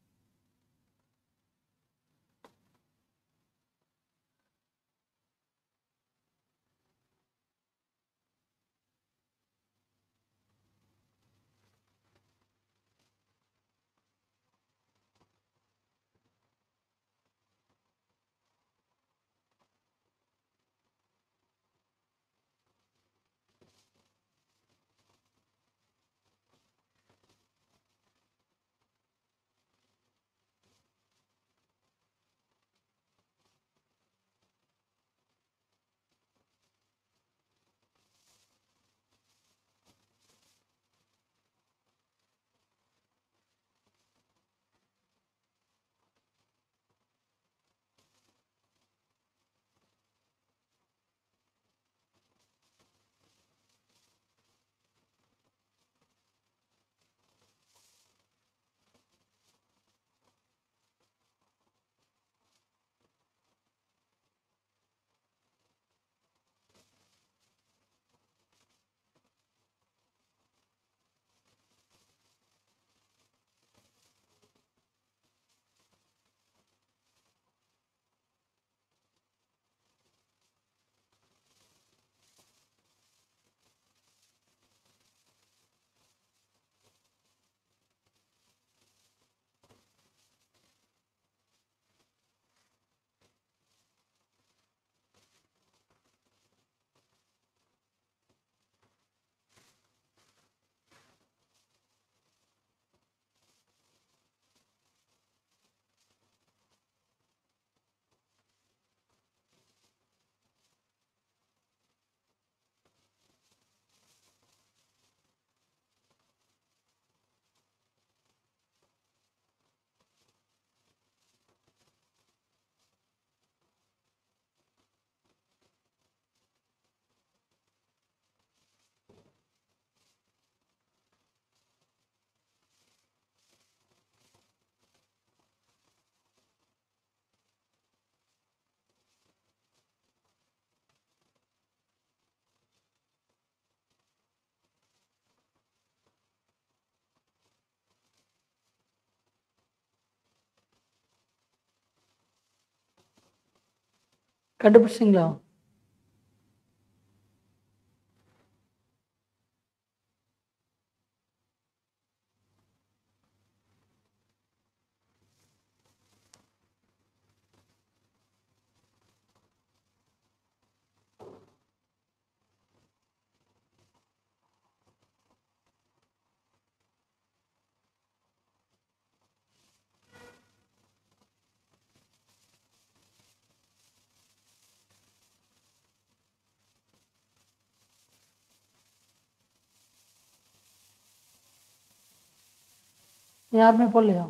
கண்டுபிடிச்சிங்களா யாருமே போடலையா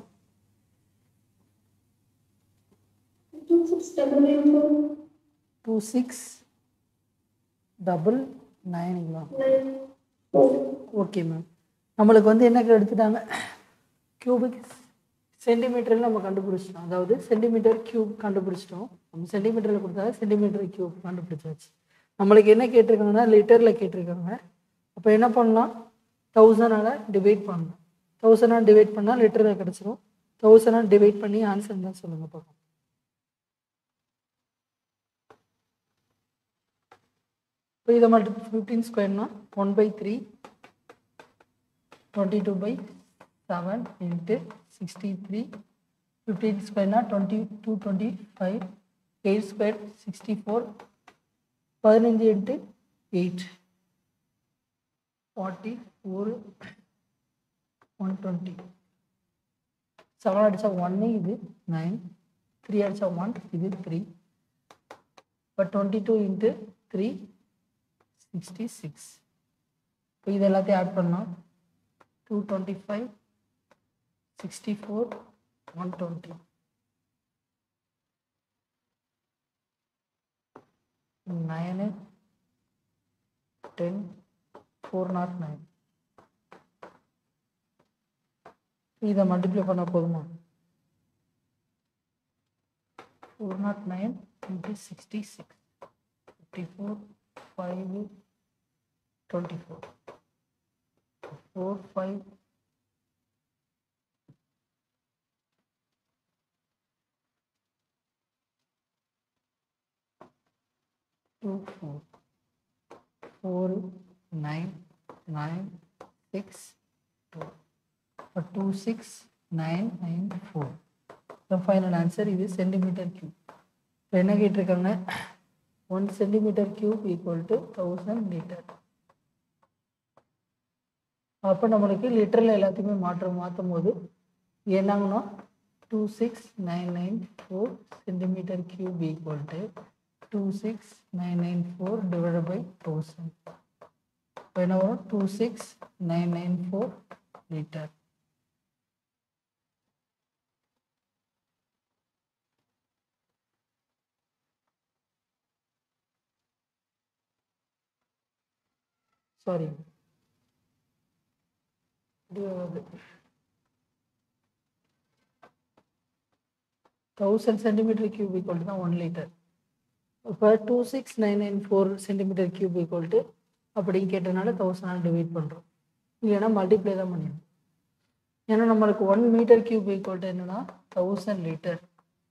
two six double nine four two six double நைனுங்களா நைன் ஃபோர் ஓகே மேம் நம்மளுக்கு வந்து என்ன எடுத்துட்டாங்க கியூபிக் சென்டிமீட்டரில் நம்ம கண்டுபிடிச்சிட்டோம் அதாவது சென்டிமீட்டர் கியூப் கண்டுபிடிச்சிட்டோம் நம்ம சென்டிமீட்டரில் கொடுத்தாங்க சென்டிமீட்டர் கியூப் கண்டுபிடிச்சாச்சு நம்மளுக்கு என்ன கேட்டிருக்காங்கன்னா லிட்டரில் கேட்டிருக்காங்க அப்போ என்ன பண்ணலாம் தௌசண்டால் டிவைட் பண்ணலாம் தௌசண்டாக டிவைட் பண்ணால் லிட்டரில் கிடச்சிரும் தௌசண்டாக டிவைட் பண்ணி ஆன்சர் தான் சொல்லுங்கள் பார்ப்போம் இப்போ இதை மட்டும் ஃபிஃப்டீன் ஸ்கொயர்னா one by three twenty two by seven into sixty three fifteen ஸ்கொயர்னா twenty two twenty five eight square sixty four பதினஞ்சு into eight forty four one twenty seven அடித்தா ஒன்று இது நைன் த்ரீ அடித்தா ஒன் இது த்ரீ இப்போ twenty two into three sixty six இப்போ இது எல்லாத்தையும் ஆட் பண்ணால் two twenty five sixty four one twenty nine ten four nought nine இதை மல்டிப்ளை பண்ண போதுமா four nought nine into sixty six fifty four five twenty four four five two four four nine nine six two இப்போ two six nine nine four the final answer இது centimetre cube இப்போ என்ன கேட்டிருக்காங்க one centimetre cube equal to thousand litre அப்போ நம்மளுக்கு லிட்டரில் எல்லாத்தையுமே மாற்றம் மாற்றும் போது என்னாங்கன்னா two six nine nine four centimetre cube equal to two six nine nine four divide by thousand இப்போ என்ன வரும் two six nine nine four litre sorry thousand centimetre cube equal தான் ஒன் லிட்டர் இப்போ two six nine nine four centimetre cube equal to அப்படின்னு கேட்டனால thousand divide பண்ணுறோம் இல்லைன்னா multiply தான் பண்ணிடணும் ஏன்னா நம்மளுக்கு one metre cube equal to என்னன்னா thousand litre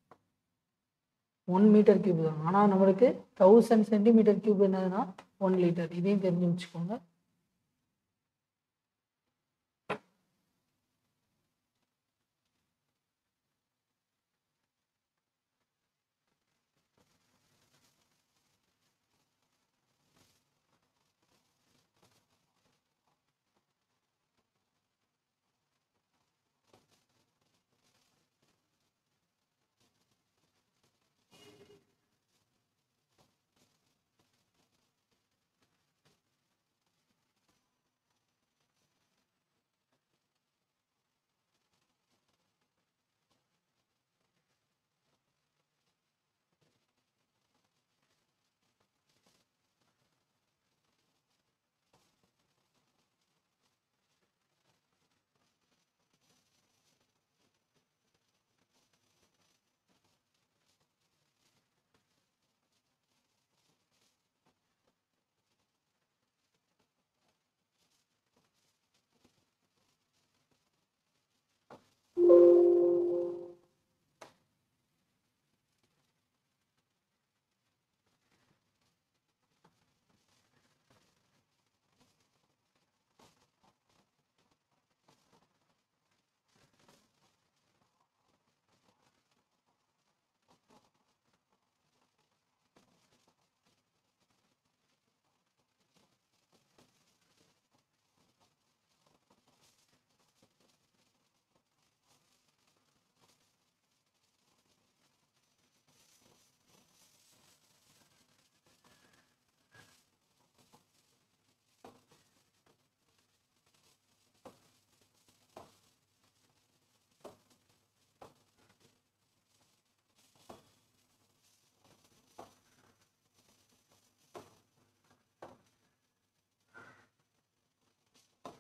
one metre cube தான் ஆனால் நம்மளுக்கு தௌசண்ட் சென்டிமீட்டர் கியூப் என்னதுன்னா ஒன் லிட்டர் இதையும் தெரிஞ்சு வச்சுக்கோங்க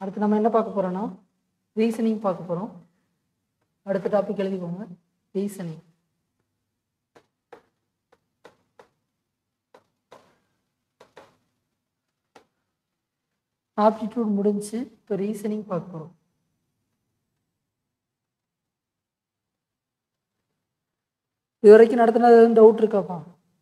அடுத்து நம்ம என்ன பார்க்க போகிறோன்னா ரீசனிங் பார்க்க போகிறோம் அடுத்த டாபிக் எழுதிக்கோங்க ரீசனிங் ஆப்டிடியூட் முடிஞ்சு இப்போ ரீசனிங் பார்க்க போகிறோம் இது வரைக்கும் நடத்தினது எதுவும் டவுட் இருக்காப்பா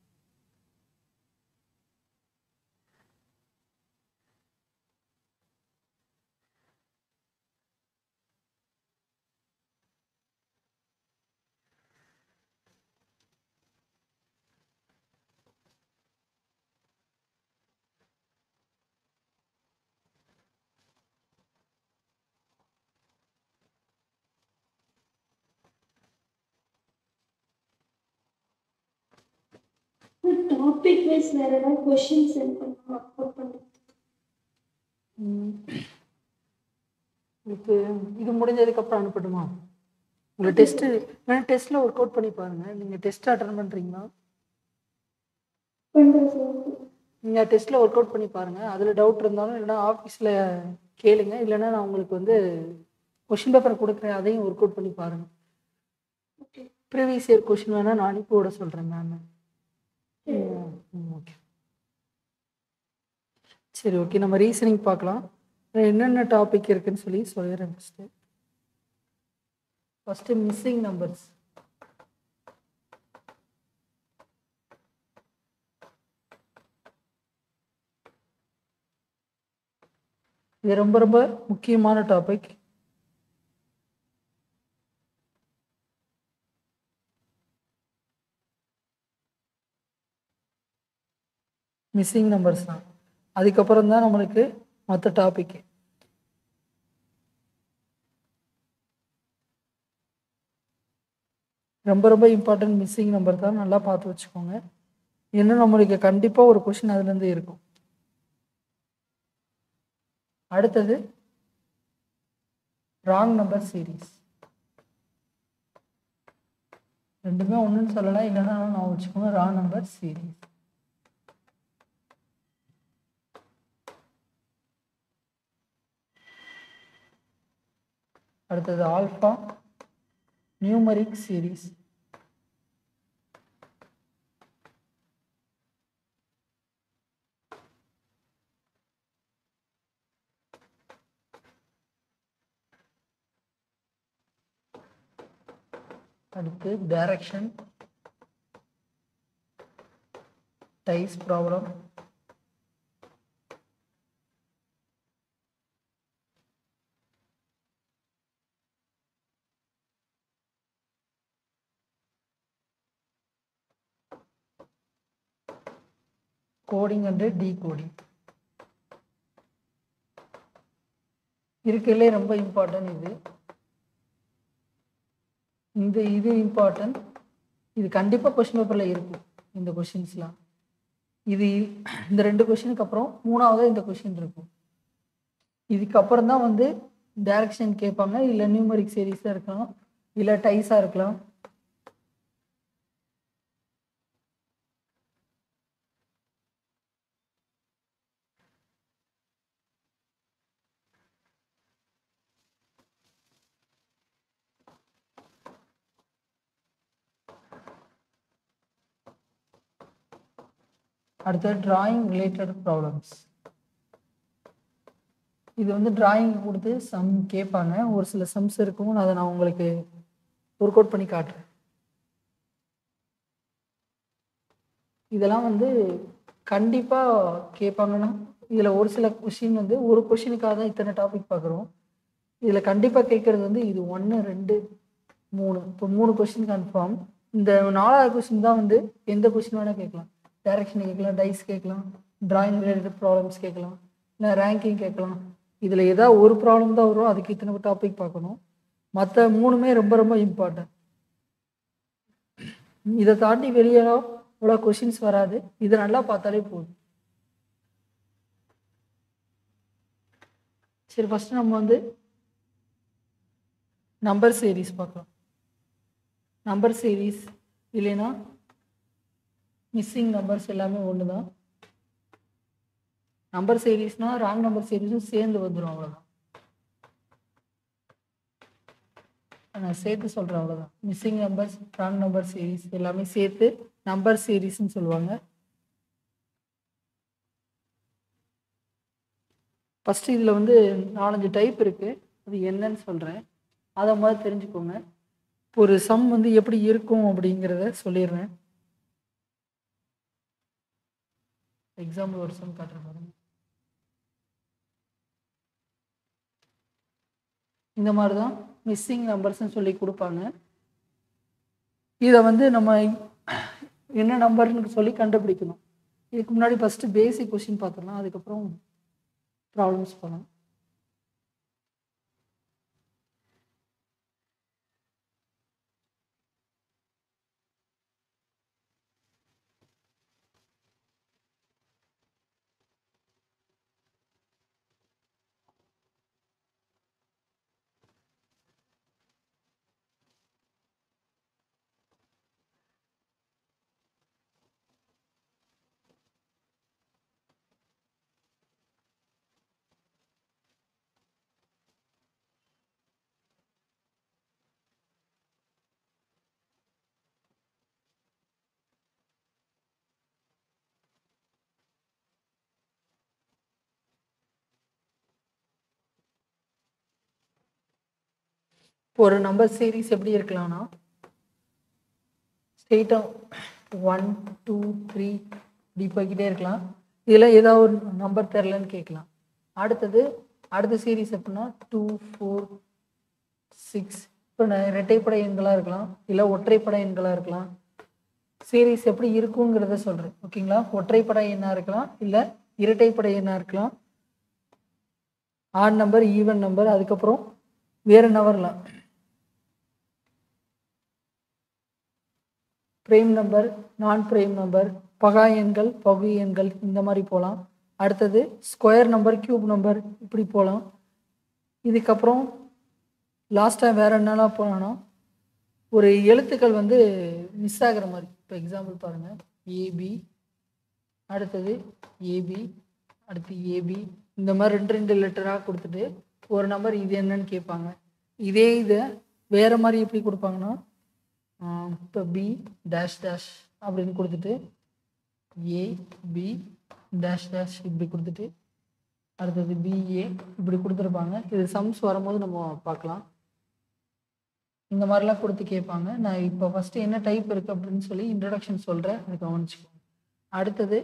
டாபிக் வைஸ் வேற ஏதாவது கொஸ்டின் சென்ட் பண்ணலாம் அப்லோட் பண்ணுறேன் ம். உங்களுக்கு இது முடிஞ்சதுக்கப்புறம் அனுப்பட்டுமா உங்கள் டெஸ்ட்டு வேணா டெஸ்ட்டில் ஒர்க் அவுட் பண்ணி பாருங்கள் நீங்கள் டெஸ்ட் அட்டன் பண்ணுறீங்களா பண்ணுறேன் சார் நீங்கள் டெஸ்ட்டில் ஒர்க் அவுட் பண்ணி பாருங்கள் அதில் டவுட் இருந்தாலும் இல்லைனா ஆஃபீஸில் கேளுங்க இல்லைன்னா நான் உங்களுக்கு வந்து கொஷின் பேப்பர் கொடுக்குறேன் அதையும் ஒர்க் அவுட் பண்ணி பாருங்கள் ஓகே ப்ரீவியஸ் இயர் கொஷின் வேணால் நான் அனுப்பி விட சொல்கிறேன் மேம் ஓகே சரி ஓகே நம்ம ரீசனிங் பார்க்கலாம் என்னென்ன டாபிக் இருக்குன்னு சொல்லி சொல்லிடுறேன் ஃபஸ்ட்டு ஃபஸ்ட்டு மிஸ்ஸிங் நம்பர்ஸ் இது ரொம்ப ரொம்ப முக்கியமான டாபிக் மிஸ்ஸிங் நம்பர்ஸ் தான் அதுக்கப்புறம் தான் நம்மளுக்கு மற்ற டாபிக் ரொம்ப ரொம்ப இம்பார்ட்டன்ட் மிஸ்ஸிங் நம்பர் தான் நல்லா பார்த்து வச்சுக்கோங்க இன்னும் நம்மளுக்கு கண்டிப்பாக ஒரு கொஷின் அதுலேருந்து இருக்கும் அடுத்தது ராங் நம்பர் சீரீஸ் ரெண்டுமே ஒன்றுன்னு சொல்லலாம் இல்லைன்னா நான் வச்சுக்கோங்க ராங் நம்பர் சீரீஸ் அடுத்தது ஆல்ஃபா நியூமரிக் சீரீஸ் அடுத்து direction dice problem coding and decoding இருக்கிறதுலே ரொம்ப இம்பார்ட்டன்ட் இது இந்த இது இம்பார்ட்டன்ட் இது கண்டிப்பாக கொஷின் பேப்பரில் இருக்கும் இந்த கொஷின்ஸ்லாம் இது இந்த ரெண்டு கொஷினுக்கு அப்புறம் மூணாவது இந்த கொஷின் இருக்கும் இதுக்கப்புறம் தான் வந்து டைரக்ஷன் கேட்பாங்க இல்லை நியூமரிக் சீரீஸாக இருக்கலாம் இல்லை டைஸாக இருக்கலாம் அடுத்தது டிராயிங் ரிலேட்டட் ப்ராப்ளம்ஸ் இது வந்து டிராயிங் கொடுத்து சம் கேட்பாங்க ஒரு சில சம்ஸ் இருக்கும் அதை நான் உங்களுக்கு ஒர்க் அவுட் பண்ணி காட்டுறேன் இதெல்லாம் வந்து கண்டிப்பாக கேட்பாங்கன்னா இதில் ஒரு சில கொஷின் வந்து ஒரு கொஷினுக்காக தான் இத்தனை டாபிக் பார்க்குறோம் இதில் கண்டிப்பாக கேட்குறது வந்து இது ஒன்று ரெண்டு மூணு இப்போ மூணு கொஷின் கன்ஃபார்ம் இந்த நாலாவது கொஷின் தான் வந்து எந்த கொஷின் வேணால் கேட்கலாம் டைரக்ஷன் கேட்கலாம் டைஸ் கேட்கலாம் டிராயிங் ரிலேட்டட் ப்ராப்ளம்ஸ் கேட்கலாம் இல்லை ரேங்கிங் கேட்கலாம் இதில் ஏதாவது ஒரு ப்ராப்ளம் தான் வரும் அதுக்கு இத்தனை டாபிக் பார்க்கணும் மற்ற மூணுமே ரொம்ப ரொம்ப இம்பார்ட்டன்ட் இதை தாண்டி வெளியே இவ்வளோ கொஷின்ஸ் வராது இதை நல்லா பார்த்தாலே போதும் சரி ஃபஸ்ட்டு நம்ம வந்து நம்பர் சீரீஸ் பார்க்கலாம் நம்பர் சீரீஸ் இல்லைன்னா மிஸ்ஸிங் நம்பர்ஸ் எல்லாமே ஒன்று தான் நம்பர் சீரீஸ்னால் ராங் நம்பர் சீரீஸும் சேர்ந்து வந்துடும் அவ்வளோதான் நான் சேர்த்து சொல்கிறேன் அவ்வளோதான் missing numbers wrong number series எல்லாமே சேர்த்து நம்பர் சீரீஸ்னு சொல்லுவாங்க ஃபஸ்ட்டு இதில் வந்து நாலஞ்சு டைப் இருக்குது அது என்னன்னு சொல்கிறேன் அதை மாதிரி தெரிஞ்சுக்கோங்க இப்போ ஒரு சம் வந்து எப்படி இருக்கும் அப்படிங்கிறத சொல்லிடுறேன் எக்ஸாம்பிள் ஒரு சம் காட்டுறேன் பாருங்க இந்த மாதிரி தான் மிஸ்ஸிங் நம்பர்ஸ்னு சொல்லி கொடுப்பாங்க இதை வந்து நம்ம என்ன நம்பர்னு சொல்லி கண்டுபிடிக்கணும் இதுக்கு முன்னாடி ஃபஸ்ட்டு பேசிக் கொஷின் பார்த்துடலாம் அதுக்கப்புறம் ப்ராப்ளம்ஸ் போகலாம் இப்போ ஒரு நம்பர் சீரீஸ் எப்படி இருக்கலாம்னா ஸ்ட்ரெயிட்டாக ஒன் டூ த்ரீ இப்படி போய்கிட்டே இருக்கலாம் இதில் ஏதாவது ஒரு நம்பர் தெரிலன்னு கேட்கலாம் அடுத்தது அடுத்த சீரீஸ் எப்படின்னா டூ ஃபோர் சிக்ஸ் இப்போ நான் இரட்டைப்படை எண்களாக இருக்கலாம் இல்லை ஒற்றைப்படை எண்களாக இருக்கலாம் சீரீஸ் எப்படி இருக்குங்கிறத சொல்கிறேன் ஓகேங்களா ஒற்றைப்படை எண்ணாக இருக்கலாம் இல்லை இரட்டைப்படை எண்ணாக இருக்கலாம் ஆட் நம்பர் ஈவன் நம்பர் அதுக்கப்புறம் வேறு நம்பர்லாம் பிரேம் நம்பர் நான் பிரேம் நம்பர் பகா எண்கள் பகு எண்கள் இந்த மாதிரி போகலாம் அடுத்தது ஸ்கொயர் நம்பர் கியூப் நம்பர் இப்படி போகலாம் இதுக்கப்புறம் லாஸ்ட்டாக வேறு என்னெல்லாம் போகலான்னா ஒரு எழுத்துக்கள் வந்து மிஸ் ஆகிற மாதிரி இப்போ எக்ஸாம்பிள் பாருங்கள் ஏபி அடுத்தது ஏபி அடுத்து ஏபி இந்த மாதிரி ரெண்டு ரெண்டு லெட்டராக கொடுத்துட்டு ஒரு நம்பர் இது என்னன்னு கேட்பாங்க இதே இதை வேறு மாதிரி எப்படி கொடுப்பாங்கன்னா இப்போ பி டேஷ் டேஷ் அப்படின்னு கொடுத்துட்டு ஏ பி டேஷ் டேஷ் இப்படி கொடுத்துட்டு அடுத்தது பிஏ இப்படி கொடுத்துருப்பாங்க இது சம்ஸ் வரும்போது நம்ம பார்க்கலாம் இந்த மாதிரிலாம் கொடுத்து கேட்பாங்க நான் இப்போ ஃபஸ்ட்டு என்ன டைப் இருக்குது அப்படின்னு சொல்லி இன்ட்ரடக்ஷன் சொல்கிறேன் அதை கவனிச்சுக்கோங்க அடுத்தது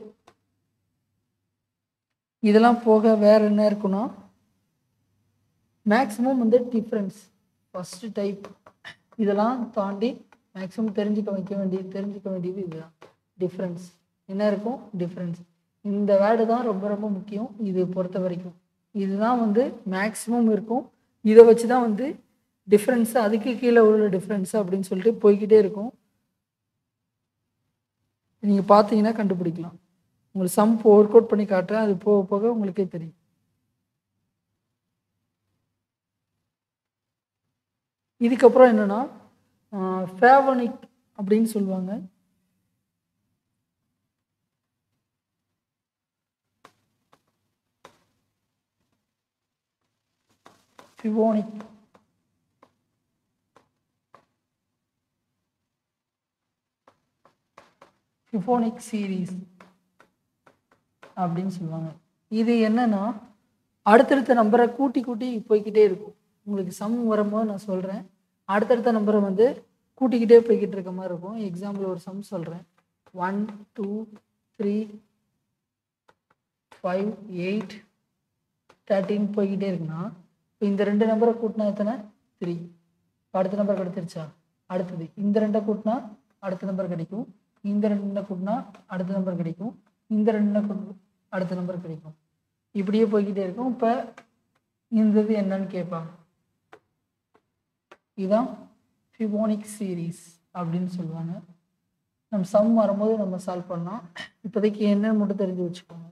இதெல்லாம் போக வேறு என்ன இருக்குன்னா மேக்ஸிமம் வந்து டிஃப்ரென்ஸ் ஃபஸ்ட்டு டைப் இதெல்லாம் தாண்டி மேக்ஸிமம் தெரிஞ்சுக்க வைக்க வேண்டியது தெரிஞ்சுக்க வேண்டியது இதுதான் டிஃப்ரென்ஸ் என்ன இருக்கும் டிஃப்ரென்ஸ் இந்த வேர்டு தான் ரொம்ப ரொம்ப முக்கியம் இது பொறுத்த வரைக்கும் இதுதான் வந்து மேக்ஸிமம் இருக்கும் இதை வச்சு தான் வந்து டிஃப்ரென்ஸு அதுக்கு கீழே உள்ள டிஃப்ரென்ஸு அப்படின்னு சொல்லிட்டு போய்கிட்டே இருக்கும் நீங்கள் பார்த்தீங்கன்னா கண்டுபிடிக்கலாம் உங்களுக்கு சம் ஒர்க் அவுட் பண்ணி காட்டுறேன் அது போக போக உங்களுக்கே தெரியும் இதுக்கப்புறம் என்னென்னா ஃபேவனிக் அப்படின்னு சொல்லுவாங்க ஃபிவோனிக் ஃபிஃபோனிக் சீரீஸ் அப்படின்னு சொல்லுவாங்க இது என்னன்னா அடுத்தடுத்த நம்பரை கூட்டி கூட்டி போய்க்கிட்டே இருக்கும் உங்களுக்கு சம் வரும்போது நான் சொல்கிறேன் அடுத்தடுத்த நம்பரை வந்து கூட்டிக்கிட்டே போய்கிட்டு இருக்க மாதிரி இருக்கும் எக்ஸாம்பிள் ஒரு சம் சொல்கிறேன் one two three five eight thirteen போய்கிட்டே இருக்குன்னா இப்போ இந்த ரெண்டு நம்பரை கூட்டினா எத்தனை த்ரீ அடுத்த நம்பர் கிடைச்சிருச்சா அடுத்தது இந்த ரெண்டை கூட்டினா அடுத்த நம்பர் கிடைக்கும் இந்த ரெண்டை கூட்டினா அடுத்த நம்பர் கிடைக்கும் இந்த ரெண்டை கூட்டினா அடுத்த நம்பர் கிடைக்கும் இப்படியே போய்கிட்டே இருக்கும் இப்போ இந்த இது என்னன்னு கேட்பாங்க இதுதான் ஃபிபோனிக் சீரீஸ் அப்படின்னு சொல்லுவாங்க நம்ம சம் வரும்போது நம்ம சால்வ் பண்ணலாம் இப்போதைக்கு என்னன்னு மட்டும் தெரிஞ்சு வச்சுக்கோங்க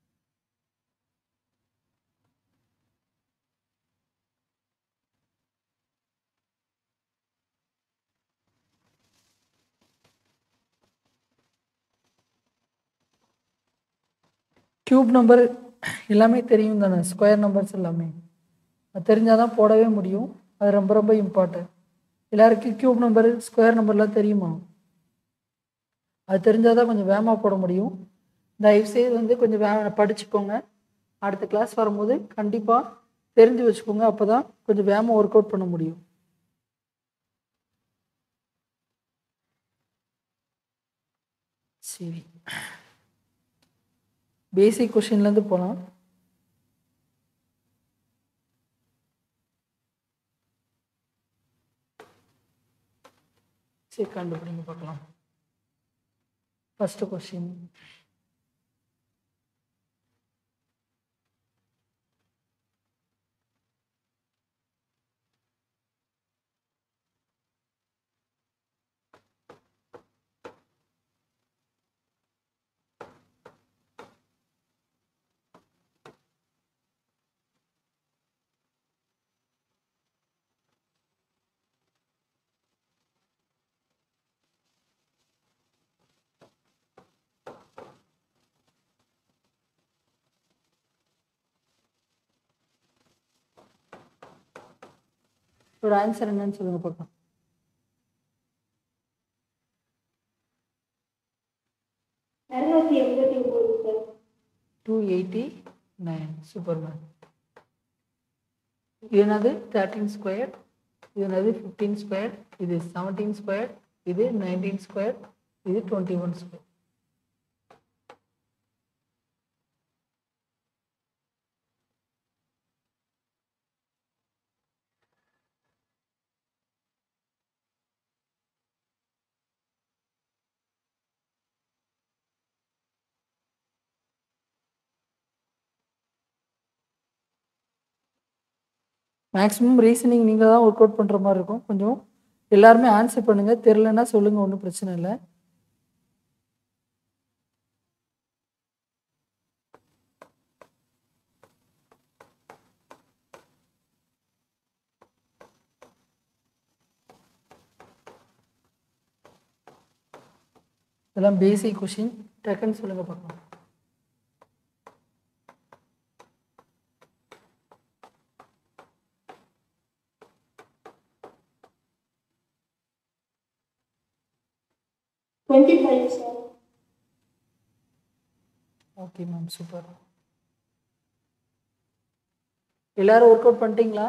கியூப் நம்பர் எல்லாமே தெரியும் தானே ஸ்கொயர் நம்பர்ஸ் எல்லாமே அது தெரிஞ்சால் தான் போடவே முடியும் அது ரொம்ப ரொம்ப இம்பார்ட்டன்ட் எல்லாருக்கும் கியூப் நம்பர் ஸ்கொயர் நம்பர்லாம் தெரியுமா அது தெரிஞ்சால் தான் கொஞ்சம் வேகமாக போட முடியும் தயவுசெய்து வந்து கொஞ்சம் வே படிச்சுக்கோங்க அடுத்த கிளாஸ் வரும்போது கண்டிப்பாக தெரிஞ்சு வச்சுக்கோங்க அப்போ தான் கொஞ்சம் வேகமாக ஒர்க் அவுட் பண்ண முடியும் சரி பேசிக் கொஷின்லேருந்து போகலாம் சரி கண்டுபிடிங்க பார்க்கலாம் ஃபஸ்ட்டு கொஷின் ஒரு ஆன்சர் என்னன்னு சொல்லுங்க பார்க்கலாம் இரநூத்தி எண்பத்தி ஒம்பது sir two eighty nine super ma'am இது என்னது தேர்ட்டீன் ஸ்கொயர் இது என்னது ஃபிஃப்டீன் ஸ்கொயர் இது செவன்டீன் ஸ்கொயர் இது நைன்டீன் ஸ்கொயர் இது twenty one square maximum reasoning நீங்கள் தான் ஒர்க் அவுட் பண்ணுற மாதிரி இருக்கும் கொஞ்சம் எல்லாருமே ஆன்சர் பண்ணுங்கள் தெரிலன்னா சொல்லுங்கள் ஒன்றும் பிரச்சனை இல்லை இதெல்லாம் பேசிக் கொஷின் டக்குன்னு சொல்லுங்கள் பார்க்கலாம் twenty five sir okay ma'am super எல்லாரும் ஒர்க் அவுட் பண்ணிட்டீங்களா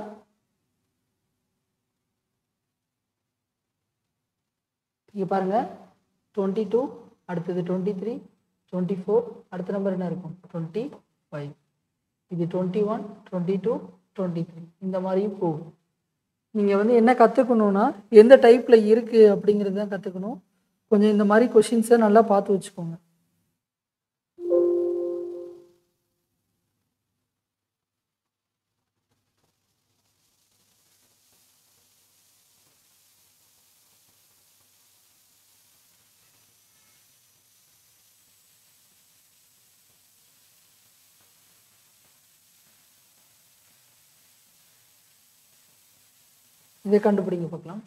இங்கே பாருங்கள் டுவெண்ட்டி டூ அடுத்தது டுவெண்ட்டி த்ரீ டுவெண்ட்டி ஃபோர் அடுத்த நம்பர் என்ன இருக்கும் டுவெண்ட்டி ஃபைவ் இது twenty one twenty two twenty three இந்த மாதிரியும் போகும் நீங்கள் வந்து என்ன கற்றுக்கணுன்னா எந்த டைப்பில் இருக்குது அப்படிங்கிறது தான் கற்றுக்கணும் கொஞ்சம் இந்த மாதிரி கொஷின்ஸை நல்லா பார்த்து வச்சுக்கோங்க இதை கண்டுபிடிங்க பார்க்கலாம்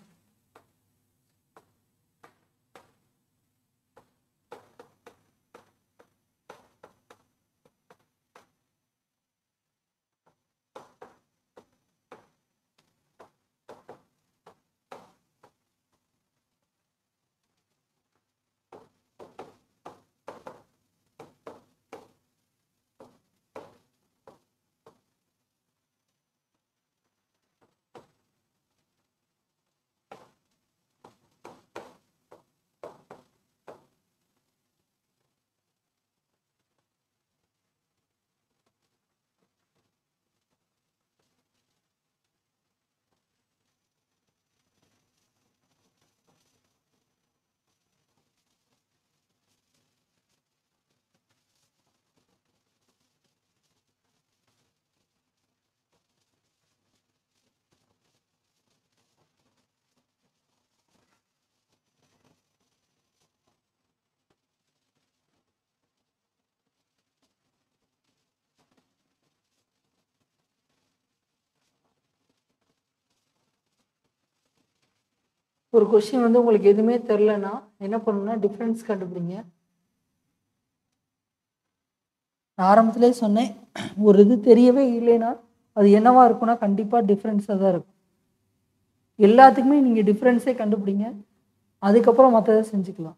ஒரு கொஷின் வந்து உங்களுக்கு எதுவுமே தெரிலனா என்ன பண்ணணும்னா டிஃப்ரென்ஸ் கண்டுபிடிங்க நான் ஆரம்பத்திலே சொன்னேன் ஒரு இது தெரியவே இல்லைன்னா அது என்னவா இருக்கும்னா கண்டிப்பாக டிஃப்ரென்ஸாக தான் இருக்கும் எல்லாத்துக்குமே நீங்கள் டிஃப்ரென்ஸே கண்டுபிடிங்க அதுக்கப்புறம் மற்றதை செஞ்சுக்கலாம்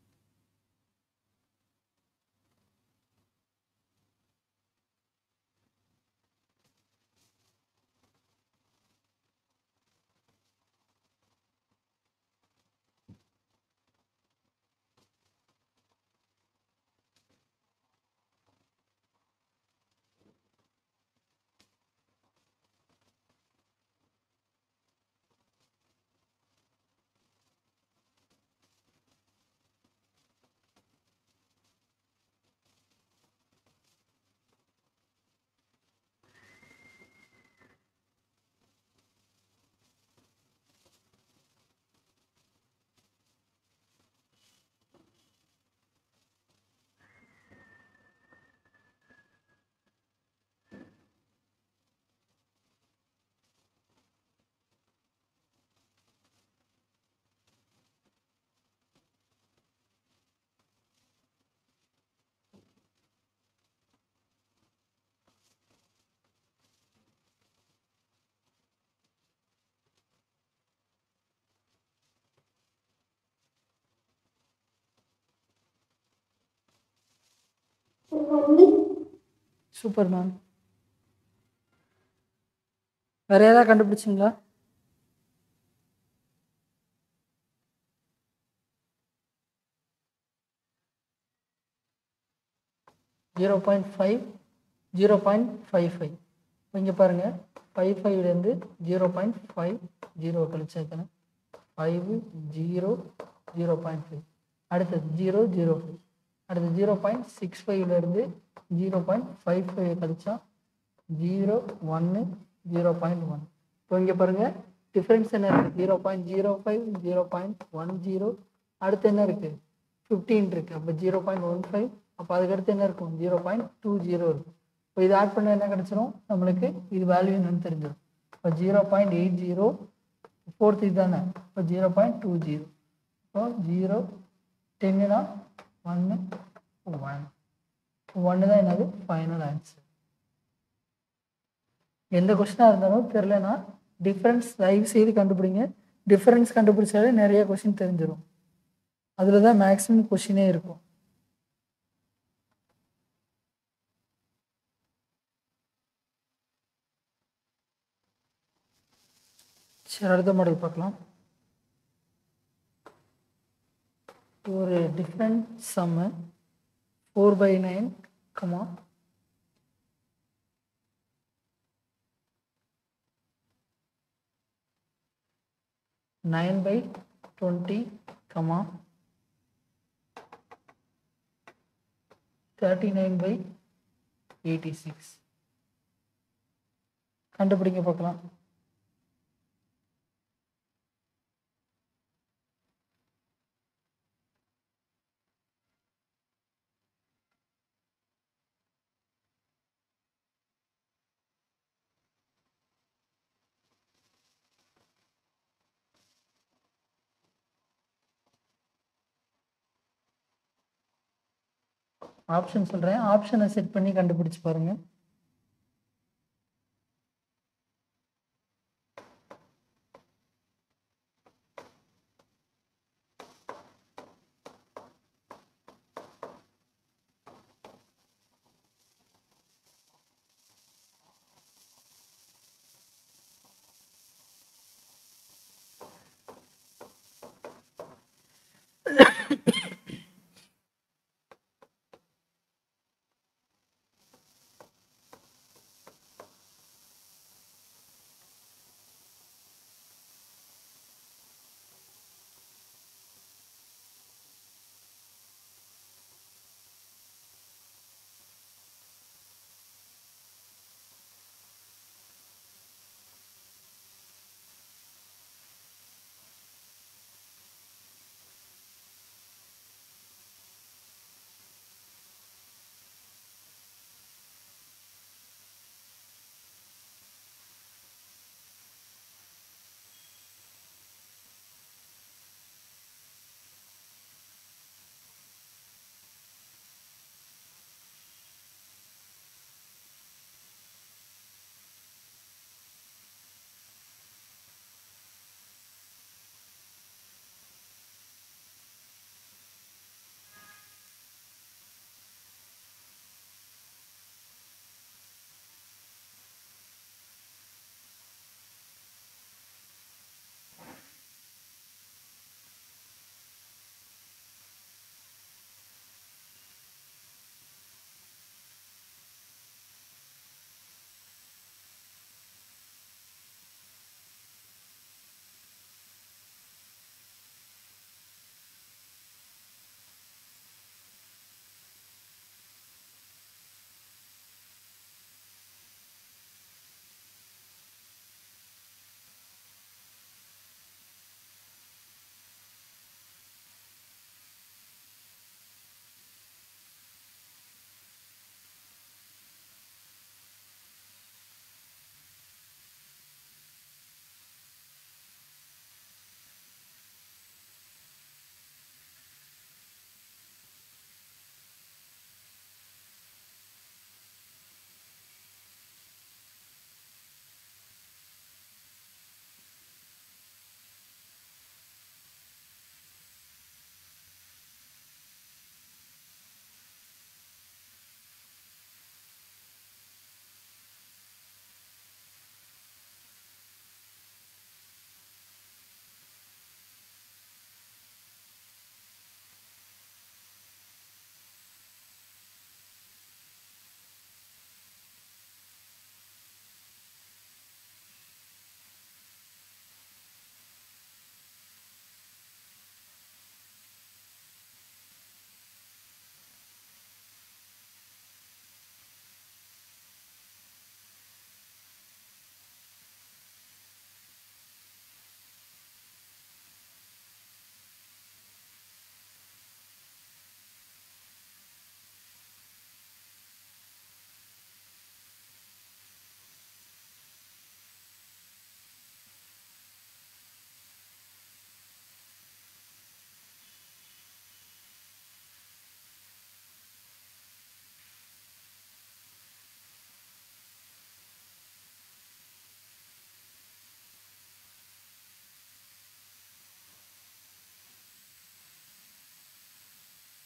ஒன்று சூப்பர் மேம் வேற ஏதாவது கண்டுபிடிச்சிங்களா zero point five zero point five five இங்கே பாருங்கள் ஃபைவ் ஃபைவ்லேருந்து ஜீரோ பாயிண்ட் ஃபைவ் ஜீரோ கழிச்சாக்கணும் five zero zero point five அடுத்தது ஜீரோ ஜீரோ ஃபைவ் அடுத்து ஜீரோ பாயிண்ட் சிக்ஸ் ஃபைவ்லேருந்து ஜீரோ பாயிண்ட் ஃபைவ் ஃபைவ் கழிச்சா ஜீரோ ஒன்று ஜீரோ பாயிண்ட் ஒன் இப்போ இங்கே பாருங்கள் டிஃப்ரென்ஸ் என்ன இருக்குது zero point zero five zero point one zero அடுத்து என்ன இருக்குது ஃபிஃப்டீன் இருக்குது அப்போ ஜீரோ பாயிண்ட் ஒன் ஃபைவ் அப்போ அதுக்கடுத்து என்ன இருக்கும் ஜீரோ பாயிண்ட் டூ ஜீரோ இருக்கும் இப்போ இது ஆட் பண்ண என்ன கிடச்சிரும் நம்மளுக்கு இது வேல்யூ என்னன்னு தெரிஞ்சிடும் இப்போ zero point eight zero fourth இது தானே இப்போ ஜீரோ பாயிண்ட் டூ ஜீரோ இப்போ ஜீரோ டென்னுனா ஒன்று ஒன் ஒன்று தான் என்னது ஃபைனல் ஆன்சர் எந்த கொஸ்டினாக இருந்தாலும் தெரிலனா டிஃப்ரென்ஸ் தயவு செய்து கண்டுபிடிங்க டிஃப்ரென்ஸ் கண்டுபிடிச்சாலே நிறைய கொஷின் தெரிஞ்சிடும் அதில் தான் மேக்ஸிமம் கொஷினே இருக்கும் சரி அடுத்த மாடல் பார்க்கலாம் ஒரு different sum four by nine comma nine by twenty comma thirty nine by eighty six கண்டுபிடிங்க பார்க்கலாம் ஆப்ஷன் சொல்கிறேன் ஆப்ஷனை செட் பண்ணி கண்டுபிடிச்சு பாருங்க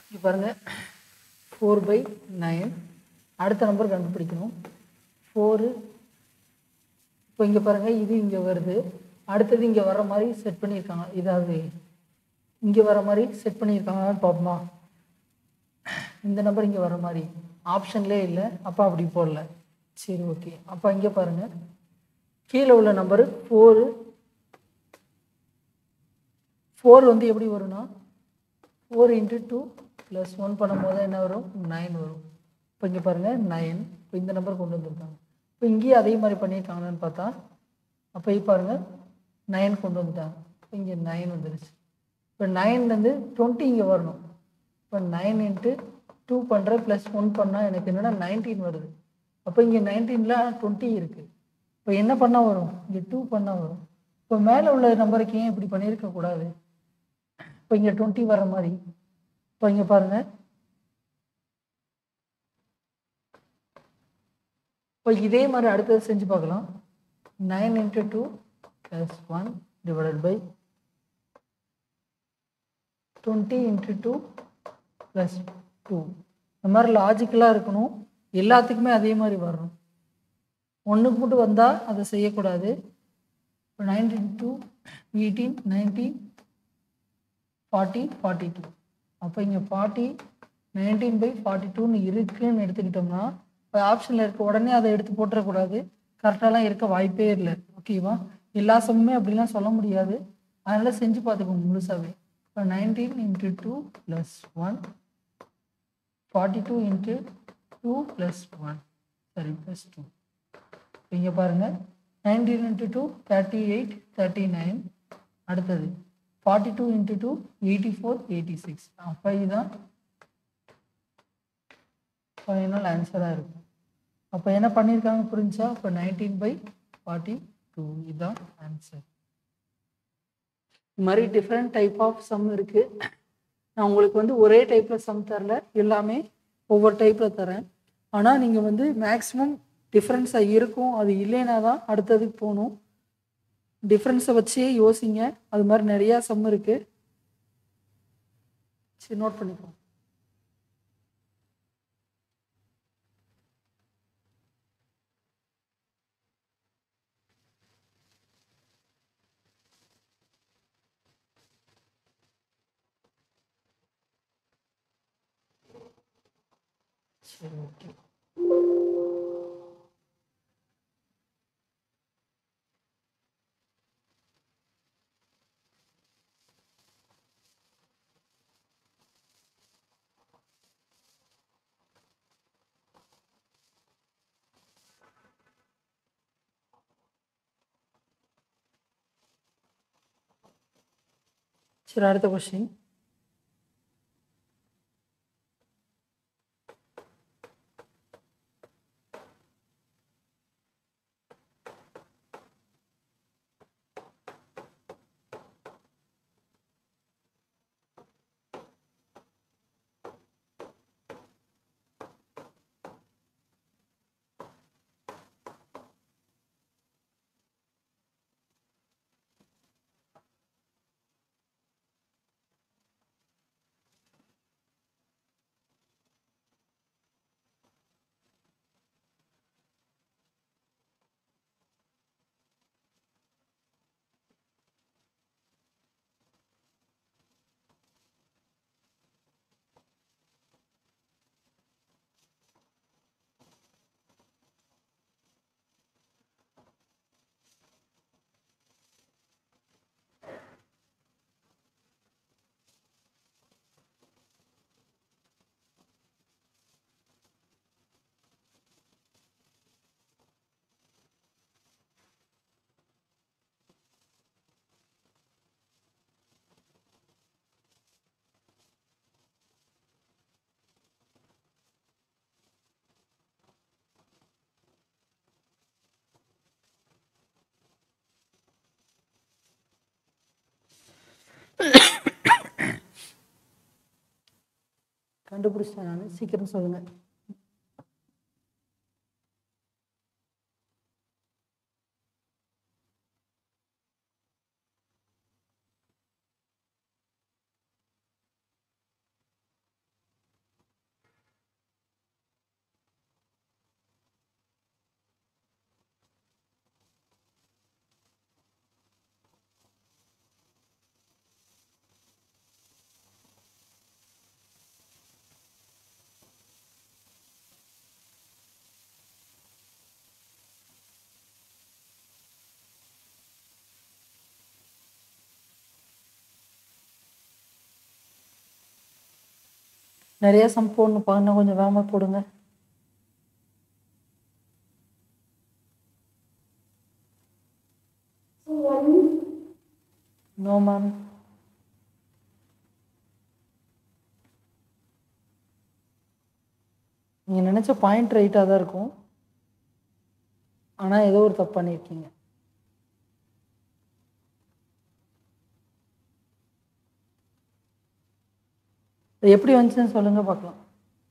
இங்கே பாருங்கள் ஃபோர் பை நைன் அடுத்த நம்பர் கண்டுபிடிக்கணும் ஃபோரு இப்போ இங்கே பாருங்கள் இது இங்கே வருது அடுத்தது இங்கே வர மாதிரி செட் பண்ணியிருக்காங்க இதாவது இங்கே வர மாதிரி செட் பண்ணியிருக்காங்கன்னு பார்ப்போமா இந்த நம்பர் இங்கே வர மாதிரி ஆப்ஷன்லேயே இல்லை அப்போ அப்படி போடல சரி ஓகே அப்போ இங்கே பாருங்கள் கீழே உள்ள நம்பரு ஃபோரு ஃபோர் வந்து எப்படி வரும்னா four into two plus one பண்ணும்போது என்ன வரும் நைன் வரும் இப்போ இங்கே பாருங்கள் நைன் இப்போ இந்த நம்பர் கொண்டு வந்திருக்காங்க இப்போ இங்கேயும் அதே மாதிரி பண்ணியிருக்காங்கன்னு பார்த்தா அப்போ இப்போ பாருங்கள் நைன் கொண்டு வந்துட்டாங்க இப்போ இங்கே நைன் வந்துருச்சு இப்போ நைன்லேருந்து டுவெண்ட்டி இங்கே வரணும் இப்போ நைன் இன்ட்டு டூ பண்ணுறேன் ப்ளஸ் ஒன் பண்ணால் எனக்கு என்னென்னா நைன்டீன் வருது அப்போ இங்கே நைன்டீனில் டுவெண்ட்டி இருக்குது இப்போ என்ன பண்ணால் வரும் இங்கே டூ பண்ணால் வரும் இப்போ மேலே உள்ள நம்பருக்கு ஏன் இப்படி பண்ணியிருக்க கூடாது இப்போ இங்கே டுவெண்ட்டி வர மாதிரி இப்போ இங்கே பாருங்கள் இப்போ இதே மாதிரி அடுத்தது செஞ்சு பார்க்கலாம் nine into two plus one divided by twenty into two plus two இந்த மாதிரி லாஜிக்கலாக இருக்கணும் எல்லாத்துக்குமே அதே மாதிரி வரணும் ஒன்றுக்கு மட்டும் வந்தால் அதை செய்யக்கூடாது இப்போ nineteen two eighteen nineteen forty forty two அப்போ இங்கே ஃபார்ட்டி நைன்டீன் பை ஃபார்ட்டி டூன்னு இருக்குன்னு எடுத்துக்கிட்டோம்னா இப்போ ஆப்ஷனில் இருக்க உடனே அதை எடுத்து போட்டுறக்கூடாது கரெக்டாலாம் இருக்க வாய்ப்பே இல்லை ஓகேவா எல்லா சமமே அப்படிலாம் சொல்ல முடியாது அதனால் செஞ்சு பார்த்துக்கோங்க முழுசாகவே இப்போ nineteen into two plus one forty two into two plus one சரி ப்ளஸ் டூ இங்கே பாருங்கள் nineteen into two thirty eight thirty nine அடுத்தது forty two into two eighty four eighty six அப்போ இதுதான் ஃபைனல் ஆன்சராக இருக்கும் அப்போ என்ன பண்ணியிருக்காங்க புரிஞ்சா இப்போ நைன்டீன் பை ஃபார்ட்டி டூ இதுதான் ஆன்சர் இது மாதிரி டிஃப்ரெண்ட் டைப் ஆஃப் சம் இருக்குது நான் உங்களுக்கு வந்து ஒரே டைப்பில் சம் தரல எல்லாமே ஒவ்வொரு டைப்பில் தரேன் ஆனால் நீங்கள் வந்து மேக்ஸிமம் டிஃப்ரென்ஸாக இருக்கும் அது இல்லைனா தான் அடுத்ததுக்கு போகணும் டிஃப்ரென்ஸை வச்சே யோசிங்க அது மாதிரி நிறையா சம் இருக்குது சரி நோட் பண்ணிக்கோ சரி ஓகே சரி அடுத்த கொஸ்டின் கண்டுபிடிச்சிட்டேன் நான் சீக்கிரம் சொல்லுங்க நிறைய சம் போடணும்ப்பா இன்னும் கொஞ்சம் வேகமாக போடுங்க So one, நோ மேம் நீங்கள் நினச்ச பாயிண்ட் ரைட்டாக தான் இருக்கும் ஆனால் ஏதோ ஒரு தப்பு பண்ணியிருக்கீங்க இது எப்படி வந்துச்சுன்னு சொல்லுங்கள் பார்க்கலாம்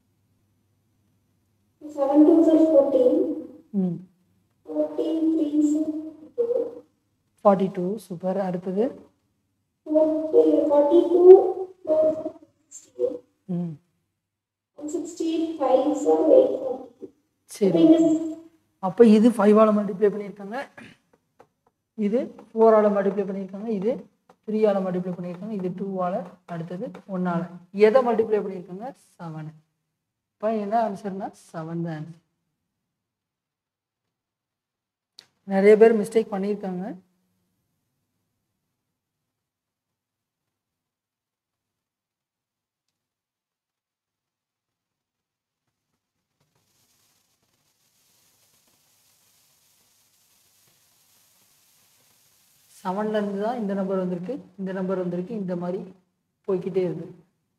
seven twos are fourteen. ம் Fourteen threes are two. Forty two super அடுத்தது Forty, forty-two fours are sixty-eight. ம் And sixty-eight fives are eight forty. சரி அப்போ இது ஃபைவால் மல்டிப்ளை பண்ணியிருக்காங்க இது ஃபோரால் மல்டிப்ளை பண்ணியிருக்காங்க இது த்ரீயால் மல்டிப்ளை பண்ணியிருக்காங்க இது டூவால் அடுத்தது ஒன்றால் எதை மல்டிப்ளை பண்ணியிருக்காங்க செவனு இப்போ என்ன ஆன்சர்னா செவன் தான் ஆன்சர் நிறைய பேர் மிஸ்டேக் பண்ணியிருக்காங்க செவன்லேருந்து தான் இந்த நம்பர் வந்திருக்கு இந்த நம்பர் வந்திருக்கு இந்த மாதிரி போய்க்கிட்டே இருக்கு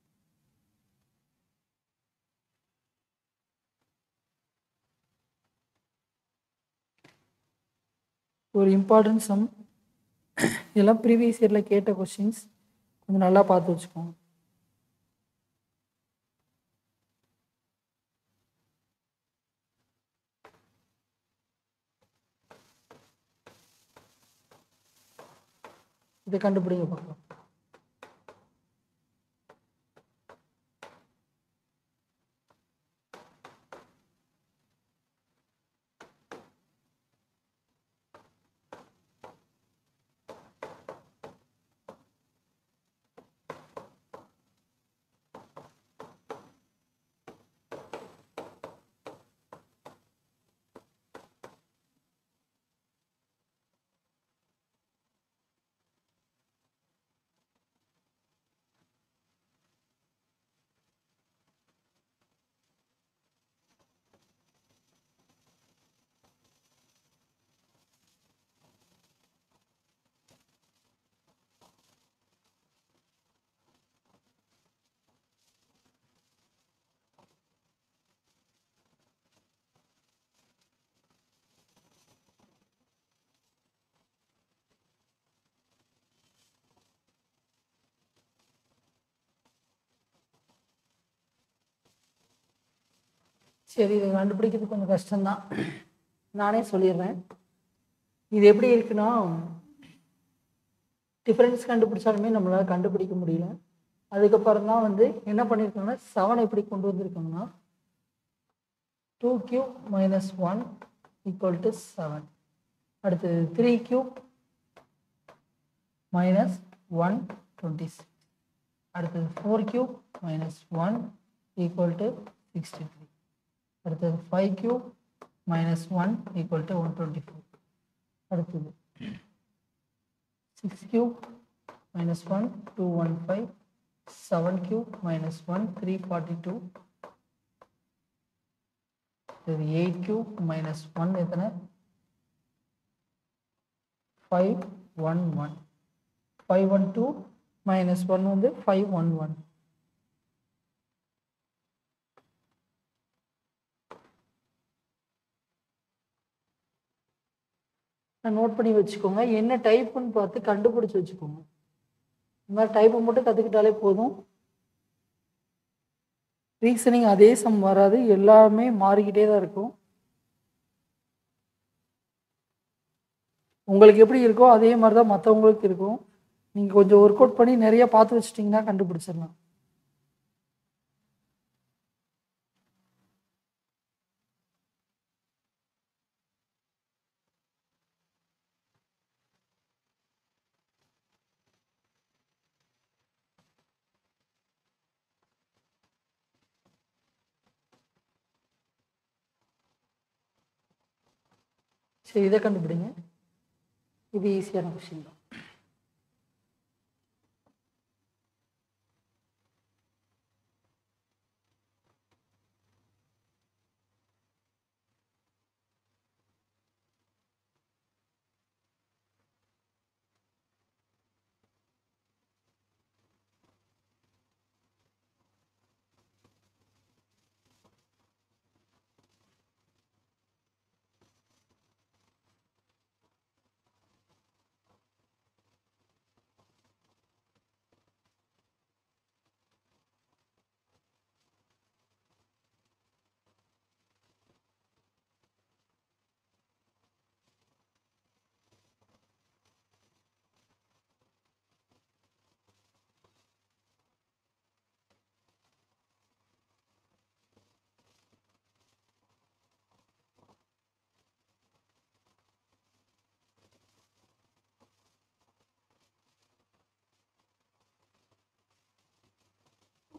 ஒரு இம்பார்ட்டன்ட் சம் இதெல்லாம் ப்ரீவியஸ் இயரில் கேட்ட கொஸ்டின்ஸ் கொஞ்சம் நல்லா பார்த்து வச்சுக்கோங்க இதை கண்டுபிடிங்க பார்க்கலாம் சரி இதை கண்டுபிடிக்கிறது கொஞ்சம் கஷ்டம்தான் நானே சொல்லிடுறேன் இது எப்படி இருக்குன்னா டிஃப்ரென்ஸ் கண்டுபிடிச்சாலுமே நம்மளால் கண்டுபிடிக்க முடியல அதுக்கப்புறம் தான் வந்து என்ன பண்ணியிருக்காங்கன்னா செவன் எப்படி கொண்டு வந்திருக்காங்கன்னா two cube minus one equal to seven அடுத்தது three cube minus one twenty six அடுத்தது four cube minus one equal to sixty three அடுத்தது five cube minus one equal to one twenty four அடுத்தது six cube minus one two one five seven cube minus one three forty two இது eight cube minus one எத்தனை five one one five one two minus one வந்து five one one note பண்ணி வச்சுக்கோங்க என்ன டைப்புன்னு பார்த்து கண்டுபிடிச்சி வச்சுக்கோங்க இந்த மாதிரி டைப்பை மட்டும் கற்றுக்கிட்டாலே போதும் ரீசனிங் அதே சம் வராது எல்லாமே மாறிக்கிட்டே தான் இருக்கும் உங்களுக்கு எப்படி இருக்கோ அதே மாதிரி தான் மற்றவங்களுக்கு இருக்கும் நீங்கள் கொஞ்சம் ஒர்க் அவுட் பண்ணி நிறைய பார்த்து வச்சிட்டிங்கன்னா கண்டுபிடிச்சிடலாம் சரி இதை கண்டுபிடிங்க இது ஈஸியான கொஷின் தான்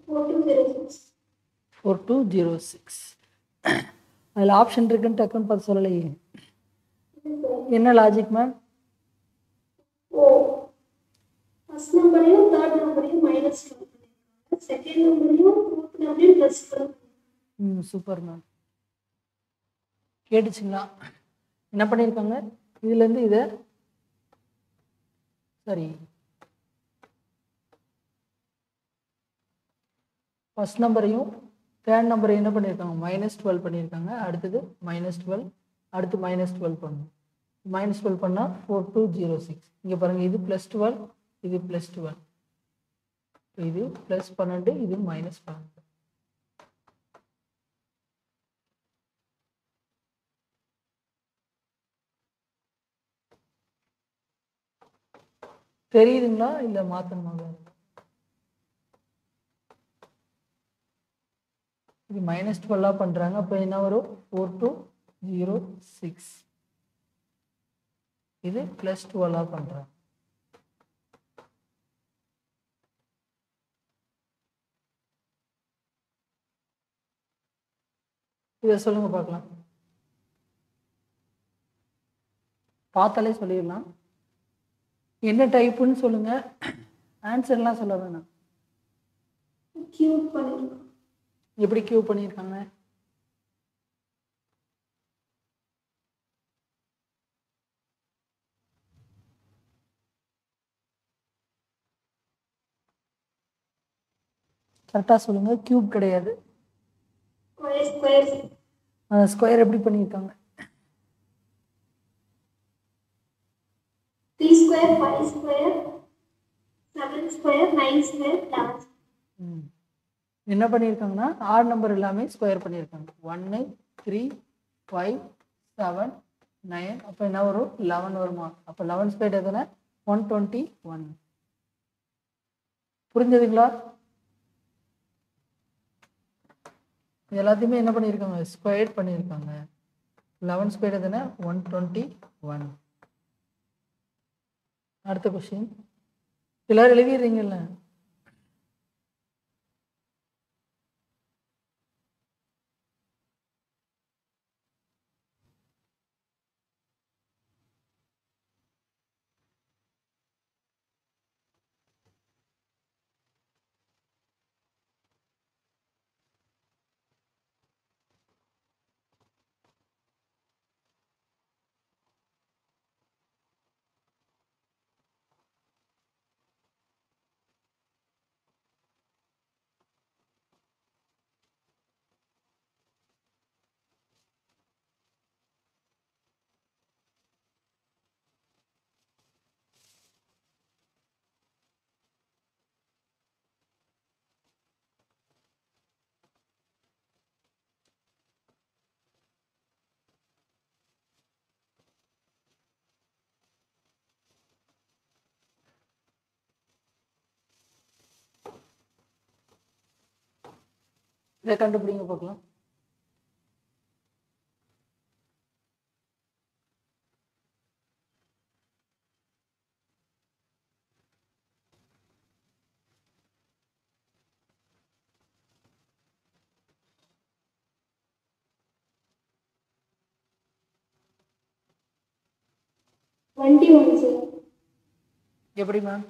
four two zero six four two zero six அதில் ஆப்ஷன் இருக்குன்னு டக்குன்னு பார்த்து சொல்லலையே என்ன லாஜிக் மேம் ஓ ஃபர்ஸ்ட் நம்பரையும் தேர்ட் நம்பரையும் மைனஸ் பண்ணிருக்காங்க செகண்ட் நம்பரையும் ஃபோர்த் நம்பரையும் ப்ளஸ் பண்ணி ம் சூப்பர் மேம் கேட்டுச்சுங்களா என்ன பண்ணியிருக்காங்க இதுலேருந்து இதை சரி ஃபர்ஸ்ட் நம்பரையும் தேர்ட் நம்பரையும் என்ன பண்ணியிருக்காங்க மைனஸ் டுவெல் பண்ணியிருக்காங்க அடுத்தது மைனஸ் டுவெல் அடுத்து மைனஸ் டுவெல் பண்ணணும் மைனஸ் டுவெல் பண்ணால் ஃபோர் டூ ஜீரோ சிக்ஸ் இங்கே பாருங்கள் இது ப்ளஸ் டுவெல் இது ப்ளஸ் டுவெல் இது ப்ளஸ் பன்னெண்டு இது மைனஸ் பன்னெண்டு தெரியுதுங்களா இல்லை மாற்றணுமா வேறு இது மைனஸ் டுவெல்லாக பண்ணுறாங்க அப்போ என்ன வரும் ஃபோர் டூ ஜீரோ சிக்ஸ் இது ப்ளஸ் டுவெல்லாக பண்ணுறாங்க இதை சொல்லுங்க பார்க்கலாம் பார்த்தாலே சொல்லிடலாம் என்ன டைப்புன்னு சொல்லுங்க ஆன்சர்லாம் சொல்ல வேணாம் கியூப் பண்ணிருக்கோம் எப்படி கியூ பண்ணியிருக்காங்க கரெக்டாக சொல்லுங்க கியூப் கிடையாது ஸ்கொயர் ஸ்கொயர் அந்த ஸ்கொயர் எப்படி பண்ணியிருக்காங்க three square five square seven square nine square eleven ம். என்ன பண்ணியிருக்காங்கன்னா ஆறு நம்பர் எல்லாமே ஸ்கொயர் பண்ணியிருக்காங்க ஒன்று த்ரீ ஃபைவ் செவன் நைன் அப்போ என்ன வரும் லெவன் வருமா அப்போ லெவன் ஸ்கொயர் எத்தனை ஒன் டுவெண்ட்டி ஒன் புரிஞ்சதுங்களா இது எல்லாத்தையுமே என்ன பண்ணியிருக்காங்க ஸ்கொயர் பண்ணியிருக்காங்க லெவன் ஸ்கொயர் எத்தனை ஒன் டுவெண்ட்டி ஒன் அடுத்த கொஸ்டின் எல்லாரும் எழுதிடுறீங்கல்ல இதை கண்டுபிடிங்க பார்க்கலாம் டுவெண்ட்டி ஒன் சார் எப்படி மேம்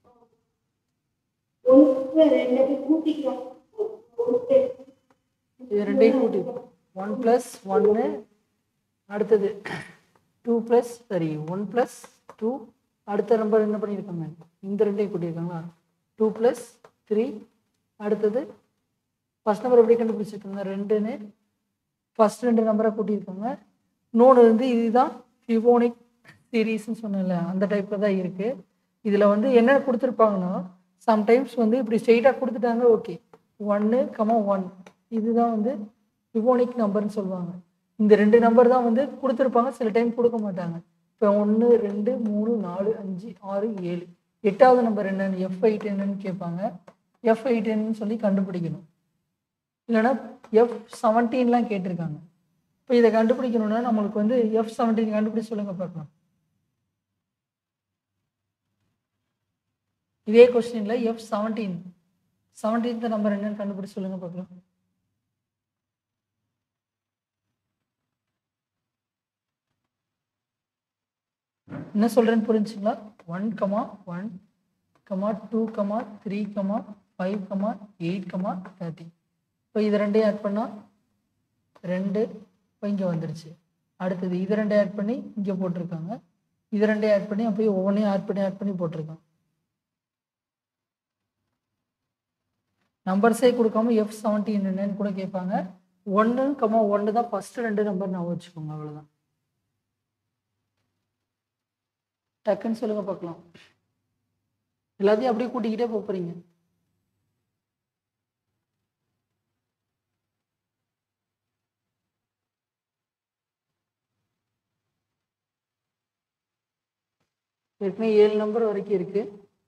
ஒன்று ரெண்டு கூட்டிக்கலாம் ஒன்று இது ரெண்டையும் கூட்டி ஒன் ப்ளஸ் ஒன்று அடுத்தது டூ ப்ளஸ் சரி ஒன் ப்ளஸ் டூ அடுத்த நம்பர் என்ன பண்ணியிருக்காங்க இந்த ரெண்டையும் கூட்டியிருக்காங்களா டூ ப்ளஸ் த்ரீ அடுத்தது ஃபஸ்ட் நம்பர் எப்படி கண்டுபிடிச்சிருக்காங்க ரெண்டுன்னு ஃபஸ்ட் ரெண்டு நம்பரை கூட்டியிருக்காங்க இன்னொன்று வந்து இதுதான் ஃபிவோனிக் சீரீஸ்னு சொன்னேன்ல அந்த டைப்பில் தான் இருக்குது இதில் வந்து என்ன கொடுத்துருப்பாங்கன்னா சம்டைம்ஸ் வந்து இப்படி ஸ்ட்ரெயிட்டாக கொடுத்துட்டாங்க ஓகே ஒன்று கமா ஒன் இதுதான் வந்து ஃபிவோனிக் நம்பர்னு சொல்லுவாங்க இந்த ரெண்டு நம்பர் தான் வந்து கொடுத்துருப்பாங்க சில டைம் கொடுக்க மாட்டாங்க இப்போ ஒன்று ரெண்டு மூணு நாலு அஞ்சு ஆறு ஏழு எட்டாவது நம்பர் என்னன்னு எஃப் எயிட் என்னன்னு கேட்பாங்க எஃப் எயிட் என்னன்னு சொல்லி கண்டுபிடிக்கணும் இல்லைன்னா எஃப் செவன்டீன்லாம் கேட்டிருக்காங்க இப்போ இதை கண்டுபிடிக்கணும்னா நம்மளுக்கு வந்து எஃப் செவன்டீன் கண்டுபிடிச்சு சொல்லுங்க பார்க்கலாம் இதே கொஸ்டினில் எஃப் செவன்டீன் செவன்டீன்த் நம்பர் என்னன்னு கண்டுபிடிச்சு சொல்லுங்க பார்க்கலாம் என்ன சொல்கிறேன்னு புரிஞ்சுங்களா one comma one comma two comma three comma five comma eight comma thirty இப்போ இது ரெண்டையும் ஆட் பண்ணால் ரெண்டு இப்போ இங்கே வந்துருச்சு அடுத்தது இது ரெண்டையும் ஆட் பண்ணி இங்கே போட்டிருக்காங்க இது ரெண்டையும் ஆட் பண்ணி அப்படியே ஒவ்வொன்றையும் ஆட் பண்ணி ஆட் பண்ணி போட்டிருக்காங்க நம்பர்ஸே கொடுக்காம எஃப் செவன்டீன் என்னன்னு கூட கேட்பாங்க ஒன்று கமா ஒன்று தான் ஃபஸ்ட்டு ரெண்டு நம்பர் நான் வச்சுக்கோங்க அவ்வளோதான் டக்குன்னு சொல்லுங்க பார்க்கலாம் எல்லாத்தையும் அப்படியே கூட்டிக்கிட்டே போக போறீங்க ஏற்கனவே ஏழு நம்பர் வரைக்கும் இருக்கு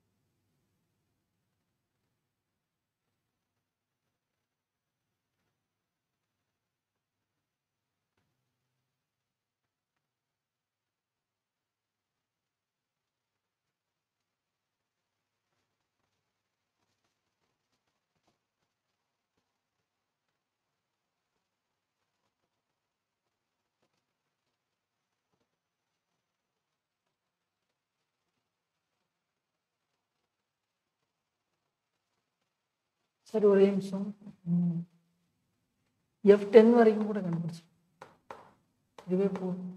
சரி ஒரே நிமிஷம் எஃப் டென் வரைக்கும் கூட கண்டுபிடிச்சு இதுவே போதும்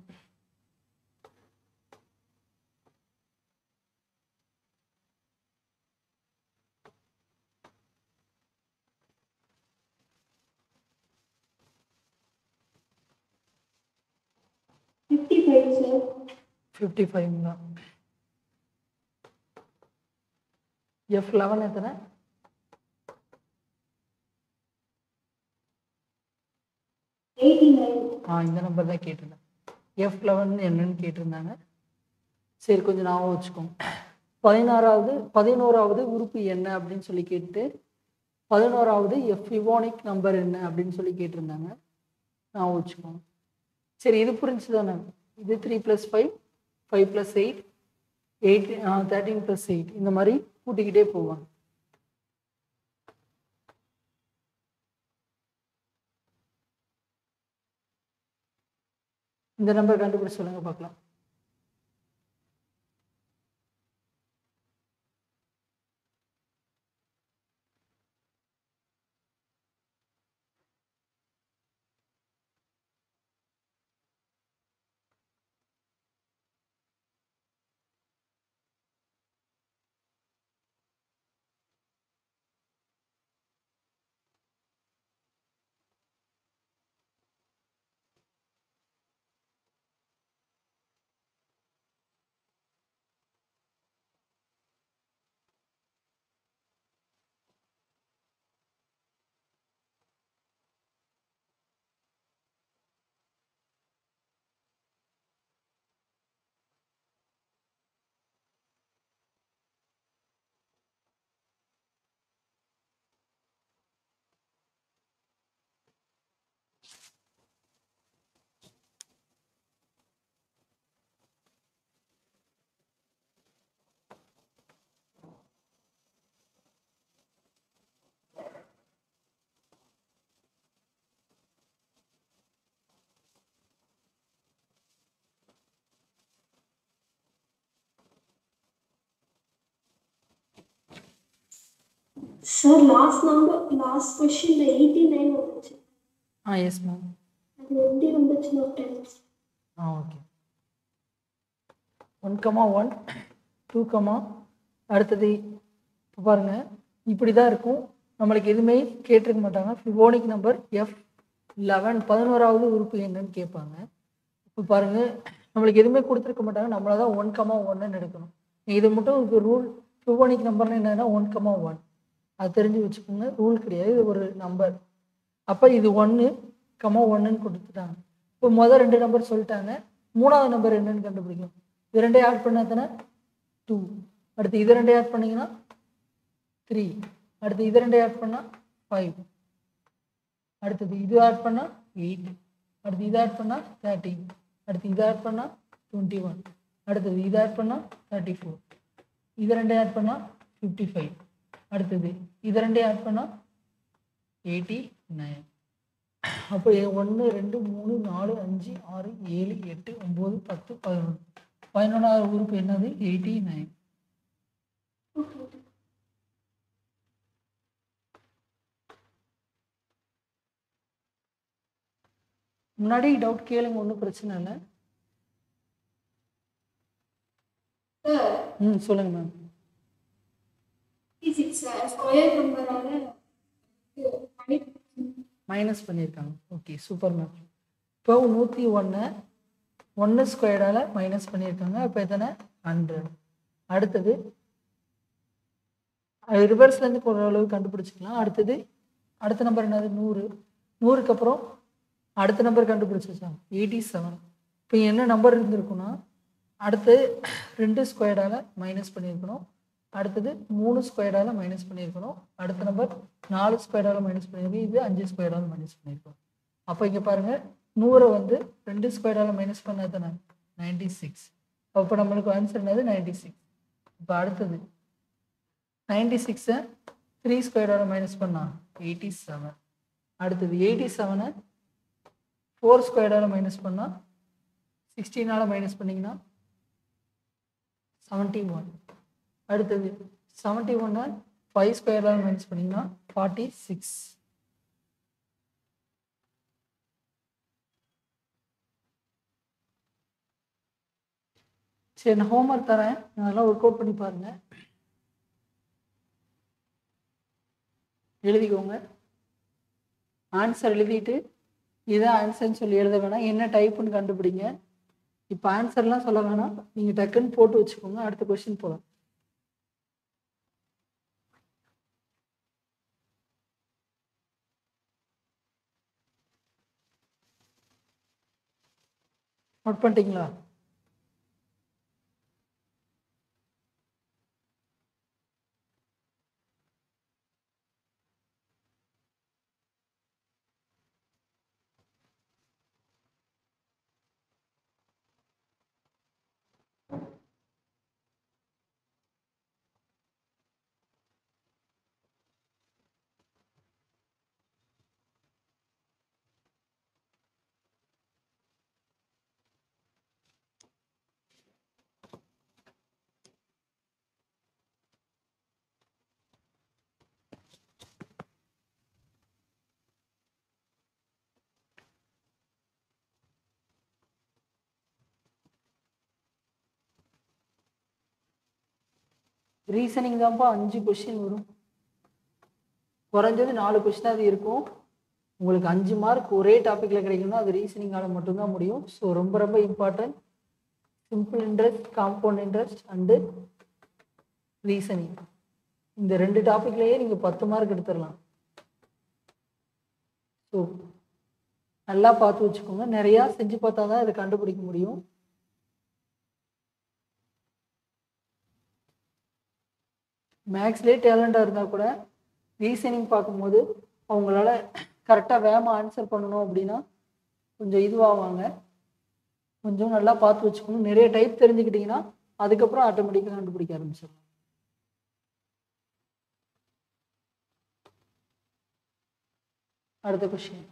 ஃபிஃப்டி ஃபைவ் சார் ஃபிஃப்டி ஃபைவ்ங்களா எஃப் லெவன் எத்தனை எயிட்டி நைன் ஆ இந்த நம்பர் தான் கேட்டிருந்தேன் எஃப் லெவன் என்னன்னு கேட்டிருந்தாங்க சரி கொஞ்சம் ஞாபகம் வச்சுக்கோங்க பதினாறாவது பதினோராவது உறுப்பு என்ன அப்படின்னு சொல்லி கேட்டு பதினோராவது எஃப் இவோனிக் நம்பர் என்ன அப்படின்னு சொல்லி கேட்டிருந்தாங்க ஞாபகம் வச்சுக்கோங்க சரி இது புரிஞ்சு தானே இது three plus five five plus eight eight thirteen plus eight இந்த மாதிரி கூட்டிக்கிட்டே போவாங்க இந்த நம்பர் கண்டுபிடிச்சு சொல்லுங்க பார்க்கலாம் சார் லாஸ்ட் நம்பர் லாஸ்ட் கொஸ்டின்ல எயிட்டி நைன் வந்துச்சு ஆ எஸ் மேம் அது எப்படி வந்துச்சுன்னு ஒரு டைம் ஆ okay one comma one two comma அடுத்தது இப்போ பாருங்கள் இப்படி தான் இருக்கும் நம்மளுக்கு எதுவுமே கேட்டிருக்க மாட்டாங்க ஃபிபோனிக் நம்பர் எஃப் லெவன் பதினோராவது உறுப்பு என்னன்னு கேட்பாங்க இப்போ பாருங்கள் நம்மளுக்கு எதுவுமே கொடுத்துருக்க மாட்டாங்க நம்மளை தான் ஒன் கமா ஒன்னுன்னு எடுக்கணும் இது மட்டும் இது ரூல் ஃபிபோனிக் நம்பர்னு என்னன்னா ஒன் கமா ஒன் அது தெரிஞ்சு வச்சுக்கோங்க ரூல் கிடையாது இது ஒரு நம்பர் அப்போ இது ஒன்று கமா ஒன்றுன்னு கொடுத்துட்டாங்க இப்போ முதல் ரெண்டு நம்பர் சொல்லிட்டாங்க மூணாவது நம்பர் என்னன்னு கண்டுபிடிக்கணும் இது ரெண்டையும் ஆட் பண்ண எத்தனை டூ அடுத்து இது ரெண்டையும் ஆட் பண்ணீங்கன்னா த்ரீ அடுத்து இது ரெண்டையும் ஆட் பண்ணால் ஃபைவ் அடுத்தது இது ஆட் பண்ணால் எயிட் அடுத்து இது ஆட் பண்ணால் தேர்ட்டீன் அடுத்து இது ஆட் பண்ணால் டுவெண்ட்டி ஒன் அடுத்தது இது ஆட் பண்ணால் தேர்ட்டி ஃபோர் இது ரெண்டையும் ஆட் பண்ணால் ஃபிஃப்டி ஃபைவ் அடுத்தது இது ரெண்டையும் ஆட் பண்ணால் எயிட்டி நைன் அப்போ ஒன்று ரெண்டு மூணு நாலு அஞ்சு ஆறு ஏழு எட்டு ஒம்பது பத்து பதினொன்று பதினொன்றாவது உறுப்பு என்னது எயிட்டி நைன் ஓகே ஓகே முன்னாடி டவுட் கேளுங்க ஒன்றும் பிரச்சனை இல்லை சார் ம் சொல்லுங்கள் மேம் சிக்ஸ் ஸ்கொயர் நம்பரால மைனஸ் பண்ணியிருக்காங்க ஓகே சூப்பர் மேம் இப்போ நூற்றி ஒன்று ஒன்று ஸ்கொயர்டால் மைனஸ் பண்ணியிருக்காங்க அப்போ எத்தனை ஹண்ட்ரட் அடுத்தது ரிவர்ஸ்லேருந்து போகிற அளவு கண்டுபிடிச்சிக்கலாம் அடுத்தது அடுத்த நம்பர் என்னது நூறு நூறுக்கு அப்புறம் அடுத்த நம்பர் கண்டுபிடிச்சிருச்சாங்க எயிட்டி செவன் இப்போ என்ன நம்பர் இருந்திருக்குன்னா அடுத்து ரெண்டு ஸ்கொயர்டால் மைனஸ் பண்ணியிருக்கணும் அடுத்தது மூணு ஸ்கொயர்டால் மைனஸ் பண்ணியிருக்கணும் அடுத்த நம்பர் நாலு ஸ்கொயர்டால் மைனஸ் பண்ணியிருக்கோம் இது அஞ்சு ஸ்கொயர்டால் மைனஸ் பண்ணியிருக்கோம் அப்போ இங்கே பாருங்கள் நூறை வந்து ரெண்டு ஸ்கொயர்டால் மைனஸ் பண்ணால் தானே நைன்டி சிக்ஸ் அப்போ நம்மளுக்கு ஆன்சர் என்னது நைன்டி சிக்ஸ் இப்போ அடுத்தது நைன்டி சிக்ஸை த்ரீ ஸ்கொயர்டால் மைனஸ் பண்ணால் எயிட்டி செவன் அடுத்தது எயிட்டி செவனை ஃபோர் ஸ்கொயர்டால் மைனஸ் பண்ணால் சிக்ஸ்டீனால் மைனஸ் பண்ணிங்கன்னா செவன்ட்டி ஒன் அடுத்தது செவன்ட்டி ஒன்னை ஃபைவ் ஸ்கொயரால் மைனஸ் பண்ணிங்கன்னா ஃபார்ட்டி சிக்ஸ் சரி நான் ஹோம்ஒர்க் தரேன் அதெல்லாம் ஒர்க் அவுட் பண்ணி பாருங்க எழுதிக்கோங்க ஆன்சர் எழுதிட்டு இதான் ஆன்சர்னு சொல்லி எழுத வேணாம் என்ன டைப்புன்னு கண்டுபிடிங்க இப்போ ஆன்சர்லாம் சொல்ல வேணாம் நீங்கள் டக்குன்னு போட்டு வச்சுக்கோங்க அடுத்த கொஸ்டின் போகலாம் நோட் பண்ணிட்டீங்களா ரீசனிங் தான்ப்பா அஞ்சு கொஸ்டின் வரும் குறைஞ்சது நாலு கொஸ்டின் அது இருக்கும் உங்களுக்கு அஞ்சு மார்க் ஒரே டாப்பிக்கில் கிடைக்கணும்னா அது ரீசனிங்கால மட்டும்தான் முடியும் ஸோ ரொம்ப ரொம்ப important simple interest compound interest and reasoning இந்த ரெண்டு டாப்பிக்லேயே நீங்கள் பத்து மார்க் எடுத்துடலாம் ஸோ நல்லா பார்த்து வச்சுக்கோங்க நிறையா செஞ்சு பார்த்தா தான் இதை கண்டுபிடிக்க முடியும் மேக்ஸ்லேயே டேலண்டாக இருந்தால் கூட ரீசனிங் பார்க்கும்போது அவங்களால கரெக்டாக வேகமாக ஆன்சர் பண்ணணும் அப்படின்னா கொஞ்சம் இதுவாவாங்க கொஞ்சம் நல்லா பார்த்து வச்சுக்கணும் நிறைய டைப் தெரிஞ்சுக்கிட்டிங்கன்னா அதுக்கப்புறம் ஆட்டோமேட்டிக்காக கண்டுபிடிக்க ஆரம்பிச்சிடலாம் அடுத்த கொஷின்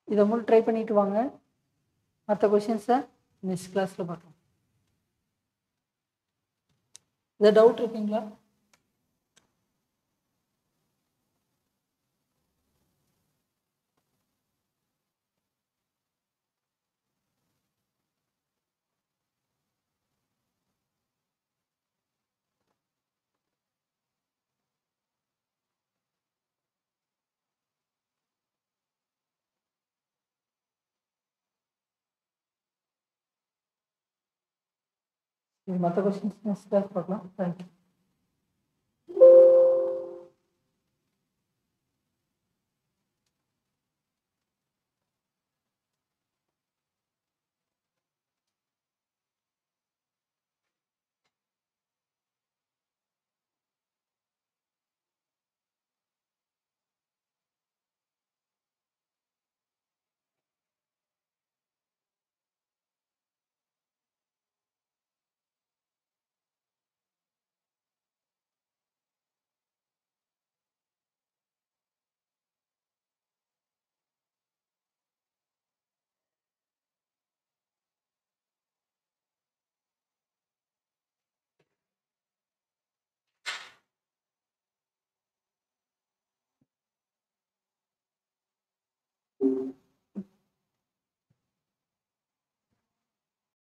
இதை மட்டும் ட்ரை பண்ணிட்டு வாங்க மற்ற கொஷின்ஸை நெக்ஸ்ட் கிளாஸில் பார்க்கலாம் இதை டவுட் இருக்குங்களா இது மற்ற கொஷின்ஸ் நெக்ஸ்ட் கிளாஸ் பார்க்கலாம் தேங்க்யூ